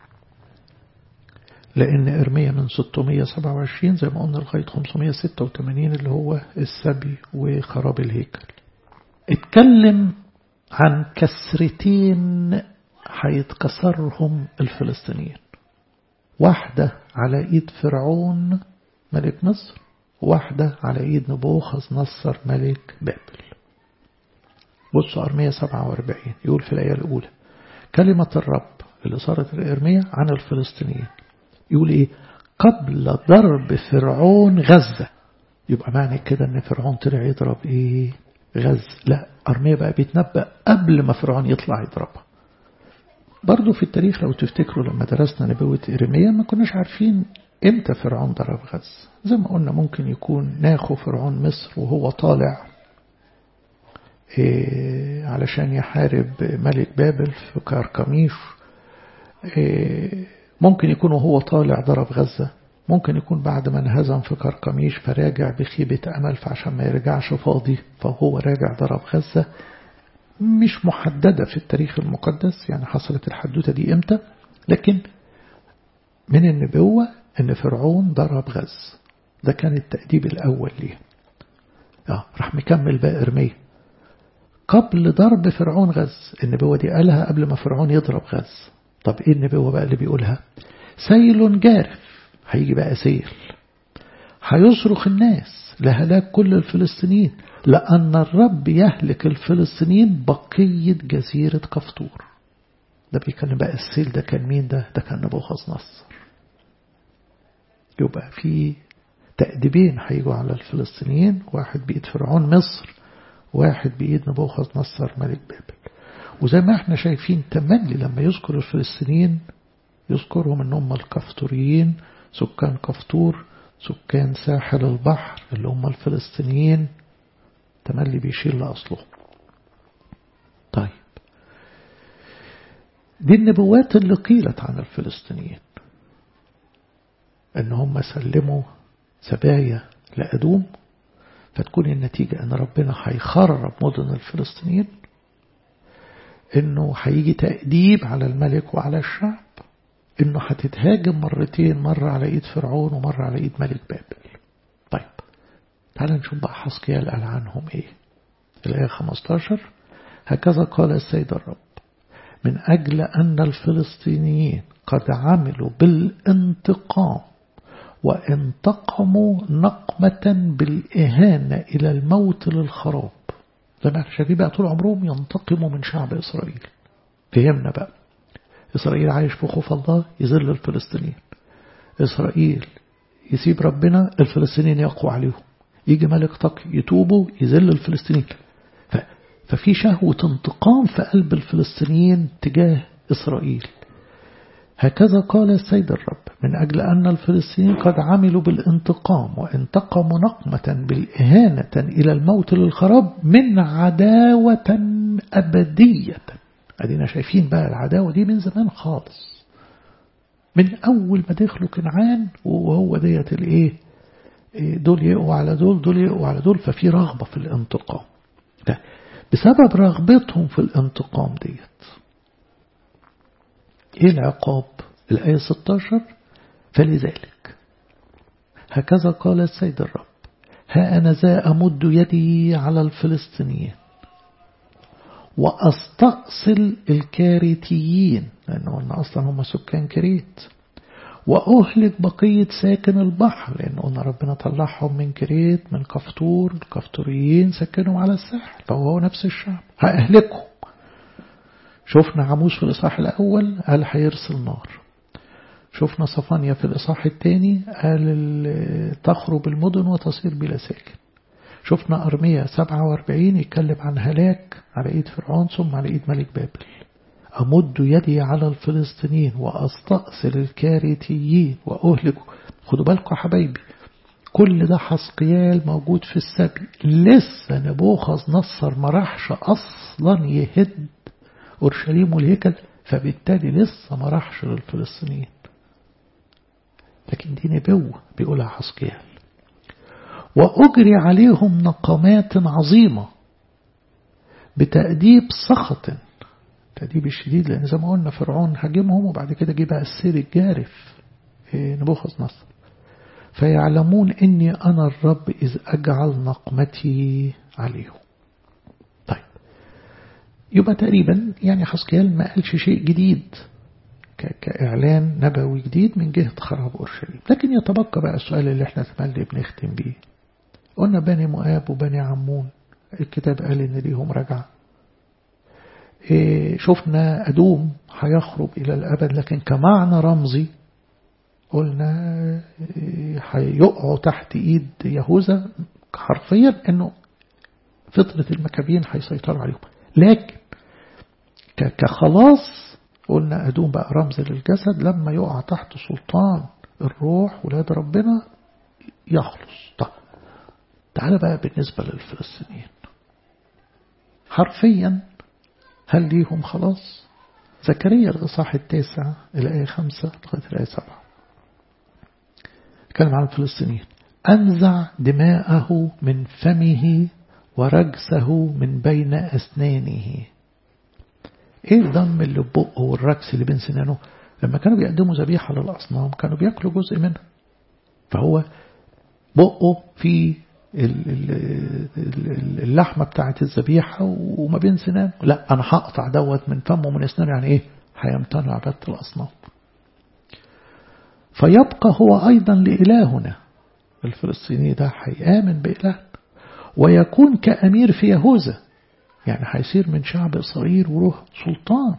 A: لأن إرميا من 627 زي ما قلنا لغاية 586 اللي هو السبي وخراب الهيكل اتكلم عن كسرتين هيتكسرهم الفلسطينيين واحدة على إيد فرعون ملك مصر واحدة على إيد نبوخذ نصر ملك بابل بصوا أرمية 47 يقول في الآية الأولى كلمة الرب اللي صارت الإرمية عن الفلسطينيين يقول إيه قبل ضرب فرعون غزة يبقى معنى كده ان فرعون طلع يضرب ايه غز لا أرمية بقى بيتنبأ قبل ما فرعون يطلع يضربها برضو في التاريخ لو تفتكروا لما درسنا نبوة إرميا ما كناش عارفين امتى فرعون ضرب غز زي ما قلنا ممكن يكون ناخو فرعون مصر وهو طالع إيه علشان يحارب ملك بابل في كاركميش إيه ممكن يكون وهو طالع ضرب غزة ممكن يكون بعد ما انهزم في كركميش فراجع بخيبة أمل فعشان ما يرجعش فاضي فهو راجع ضرب غزة مش محددة في التاريخ المقدس يعني حصلت الحدوتة دي امتى لكن من النبوة ان فرعون ضرب غز ده كان التأديب الأول ليه آه راح مكمل بقى إرميا قبل ضرب فرعون غز النبوة دي قالها قبل ما فرعون يضرب غز طب ايه النبوة بقى اللي بيقولها سيل جارف هيجي بقى سيل هيصرخ الناس لهلاك كل الفلسطينيين لأن الرب يهلك الفلسطينيين بقية جزيرة قفطور ده بيتكلم بقى السيل ده كان مين ده ده كان نبوخذ نصر يبقى في تأديبين هيجوا على الفلسطينيين واحد بإيد فرعون مصر واحد بإيد نبوخذ نصر ملك بابل وزي ما احنا شايفين تملي لما يذكر الفلسطينيين يذكرهم ان هم الكفطوريين سكان كفطور سكان ساحل البحر اللي هم الفلسطينيين تملي بيشير لأصله طيب دي النبوات اللي قيلت عن الفلسطينيين ان هم سلموا سبايا لأدوم فتكون النتيجة ان ربنا هيخرب مدن الفلسطينيين انه هيجي تأديب على الملك وعلى الشعب انه هتتهاجم مرتين مرة على ايد فرعون ومرة على ايد ملك بابل طيب تعال نشوف بقى حسقيال قال عنهم ايه الآية 15 هكذا قال السيد الرب من أجل أن الفلسطينيين قد عملوا بالانتقام وانتقموا نقمة بالإهانة إلى الموت للخراب زي ما احنا شايفين بقى طول عمرهم ينتقموا من شعب إسرائيل فهمنا بقى إسرائيل عايش في خوف الله يذل الفلسطينيين إسرائيل يسيب ربنا الفلسطينيين يقوى عليهم يجي ملك تقي يتوبوا يذل الفلسطينيين ففي شهوة انتقام في قلب الفلسطينيين تجاه إسرائيل هكذا قال السيد الرب من أجل أن الفلسطينيين قد عملوا بالانتقام وانتقموا نقمة بالإهانة إلى الموت للخراب من عداوة أبدية أدينا شايفين بقى العداوة دي من زمان خالص من أول ما دخلوا كنعان وهو ديت الإيه دول يقوا على دول دول يقوا على دول ففي رغبة في الانتقام ده بسبب رغبتهم في الانتقام ديت ايه العقاب الآية 16 فلذلك هكذا قال السيد الرب ها أنا ذا أمد يدي على الفلسطينيين وأستأصل الكاريتيين لأنه قلنا أصلا هم سكان كريت وأهلك بقية ساكن البحر لأن قلنا ربنا طلعهم من كريت من كفطور الكفطوريين سكنهم على الساحل فهو نفس الشعب هأهلكهم شفنا عموس في الإصحاح الأول قال هيرسل نار شفنا صفانيا في الإصحاح الثاني قال تخرب المدن وتصير بلا ساكن شفنا أرمية 47 يتكلم عن هلاك على إيد فرعون ثم على إيد ملك بابل أمد يدي على الفلسطينيين وأستأصل الكارثيين وأهلك خدوا بالكم حبايبي كل ده حسقيال موجود في السبي لسه نبوخذ نصر ما راحش أصلا يهد أورشليم والهيكل فبالتالي لسه ما راحش للفلسطينيين لكن دي نبوة بيقولها حسقيال وأجري عليهم نقمات عظيمة بتأديب سخط التأديب الشديد لأن زي ما قلنا فرعون هاجمهم وبعد كده جه بقى السير الجارف نبوخذ نصر فيعلمون إني أنا الرب إذ أجعل نقمتي عليهم طيب يبقى تقريبا يعني حسكيال ما قالش شيء جديد كإعلان نبوي جديد من جهة خراب أورشليم لكن يتبقى بقى السؤال اللي احنا تملي بنختم بيه قلنا بني مؤاب وبني عمون الكتاب قال إن ليهم رجعه إيه شفنا أدوم هيخرب إلى الأبد لكن كمعنى رمزي قلنا هيقعوا إيه تحت إيد يهوذا حرفيا أنه فطرة المكابين هيسيطروا عليهم لكن كخلاص قلنا أدوم بقى رمز للجسد لما يقع تحت سلطان الروح ولاد ربنا يخلص طب تعال بقى بالنسبة للفلسطينيين حرفيا هل ليهم خلاص زكريا الإصحاح التاسع الآية خمسة لغاية الآية سبعة تكلم عن الفلسطينيين أنزع دماءه من فمه ورجسه من بين أسنانه إيه الدم اللي ببقه والرجس اللي بين سنانه لما كانوا بيقدموا ذبيحة للأصنام كانوا بيأكلوا جزء منها فهو بقه في اللحمة بتاعت الذبيحة وما بين سنان لا أنا هقطع دوت من فمه ومن أسنانه يعني إيه هيمتنع عبادة الأصنام فيبقى هو أيضا لإلهنا الفلسطيني ده هيآمن بإله ويكون كأمير في يهوذا يعني هيصير من شعب إسرائيل وروح سلطان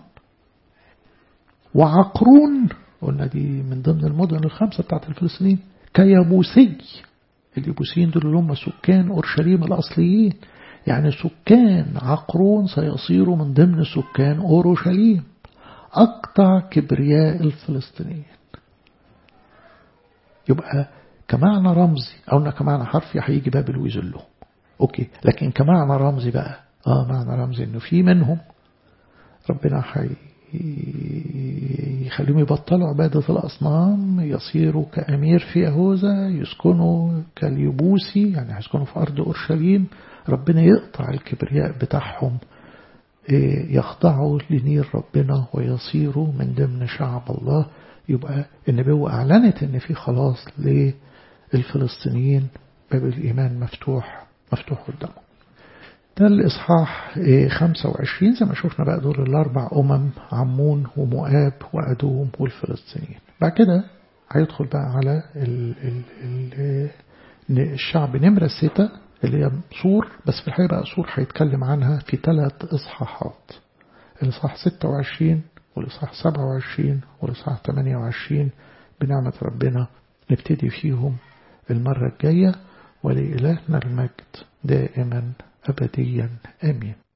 A: وعقرون قلنا دي من ضمن المدن الخمسة بتاعت الفلسطينيين كيابوسي اليبوسيين دول اللي هم سكان أورشليم الأصليين يعني سكان عقرون سيصيروا من ضمن سكان أورشليم أقطع كبرياء الفلسطينيين يبقى كمعنى رمزي أو كمعنى حرفي هيجي بابل ويذلهم أوكي لكن كمعنى رمزي بقى آه معنى رمزي إنه في منهم ربنا حي يخليهم يبطلوا عبادة الأصنام يصيروا كأمير في يهوذا يسكنوا كاليبوسي يعني يسكنوا في أرض أورشليم ربنا يقطع الكبرياء بتاعهم يخضعوا لنير ربنا ويصيروا من ضمن شعب الله يبقى النبوة أعلنت أن في خلاص للفلسطينيين باب الإيمان مفتوح مفتوح قدامهم ده الإصحاح 25 زي ما شفنا بقى دول الأربع أمم عمون ومؤاب وأدوم والفلسطينيين بعد كده هيدخل بقى على ال ال ال الشعب نمرة ستة اللي هي صور بس في الحقيقة بقى صور هيتكلم عنها في ثلاث إصحاحات الإصحاح 26 والإصحاح 27 والإصحاح 28 بنعمة ربنا نبتدي فيهم المرة الجاية ولإلهنا المجد دائما أبديا آمين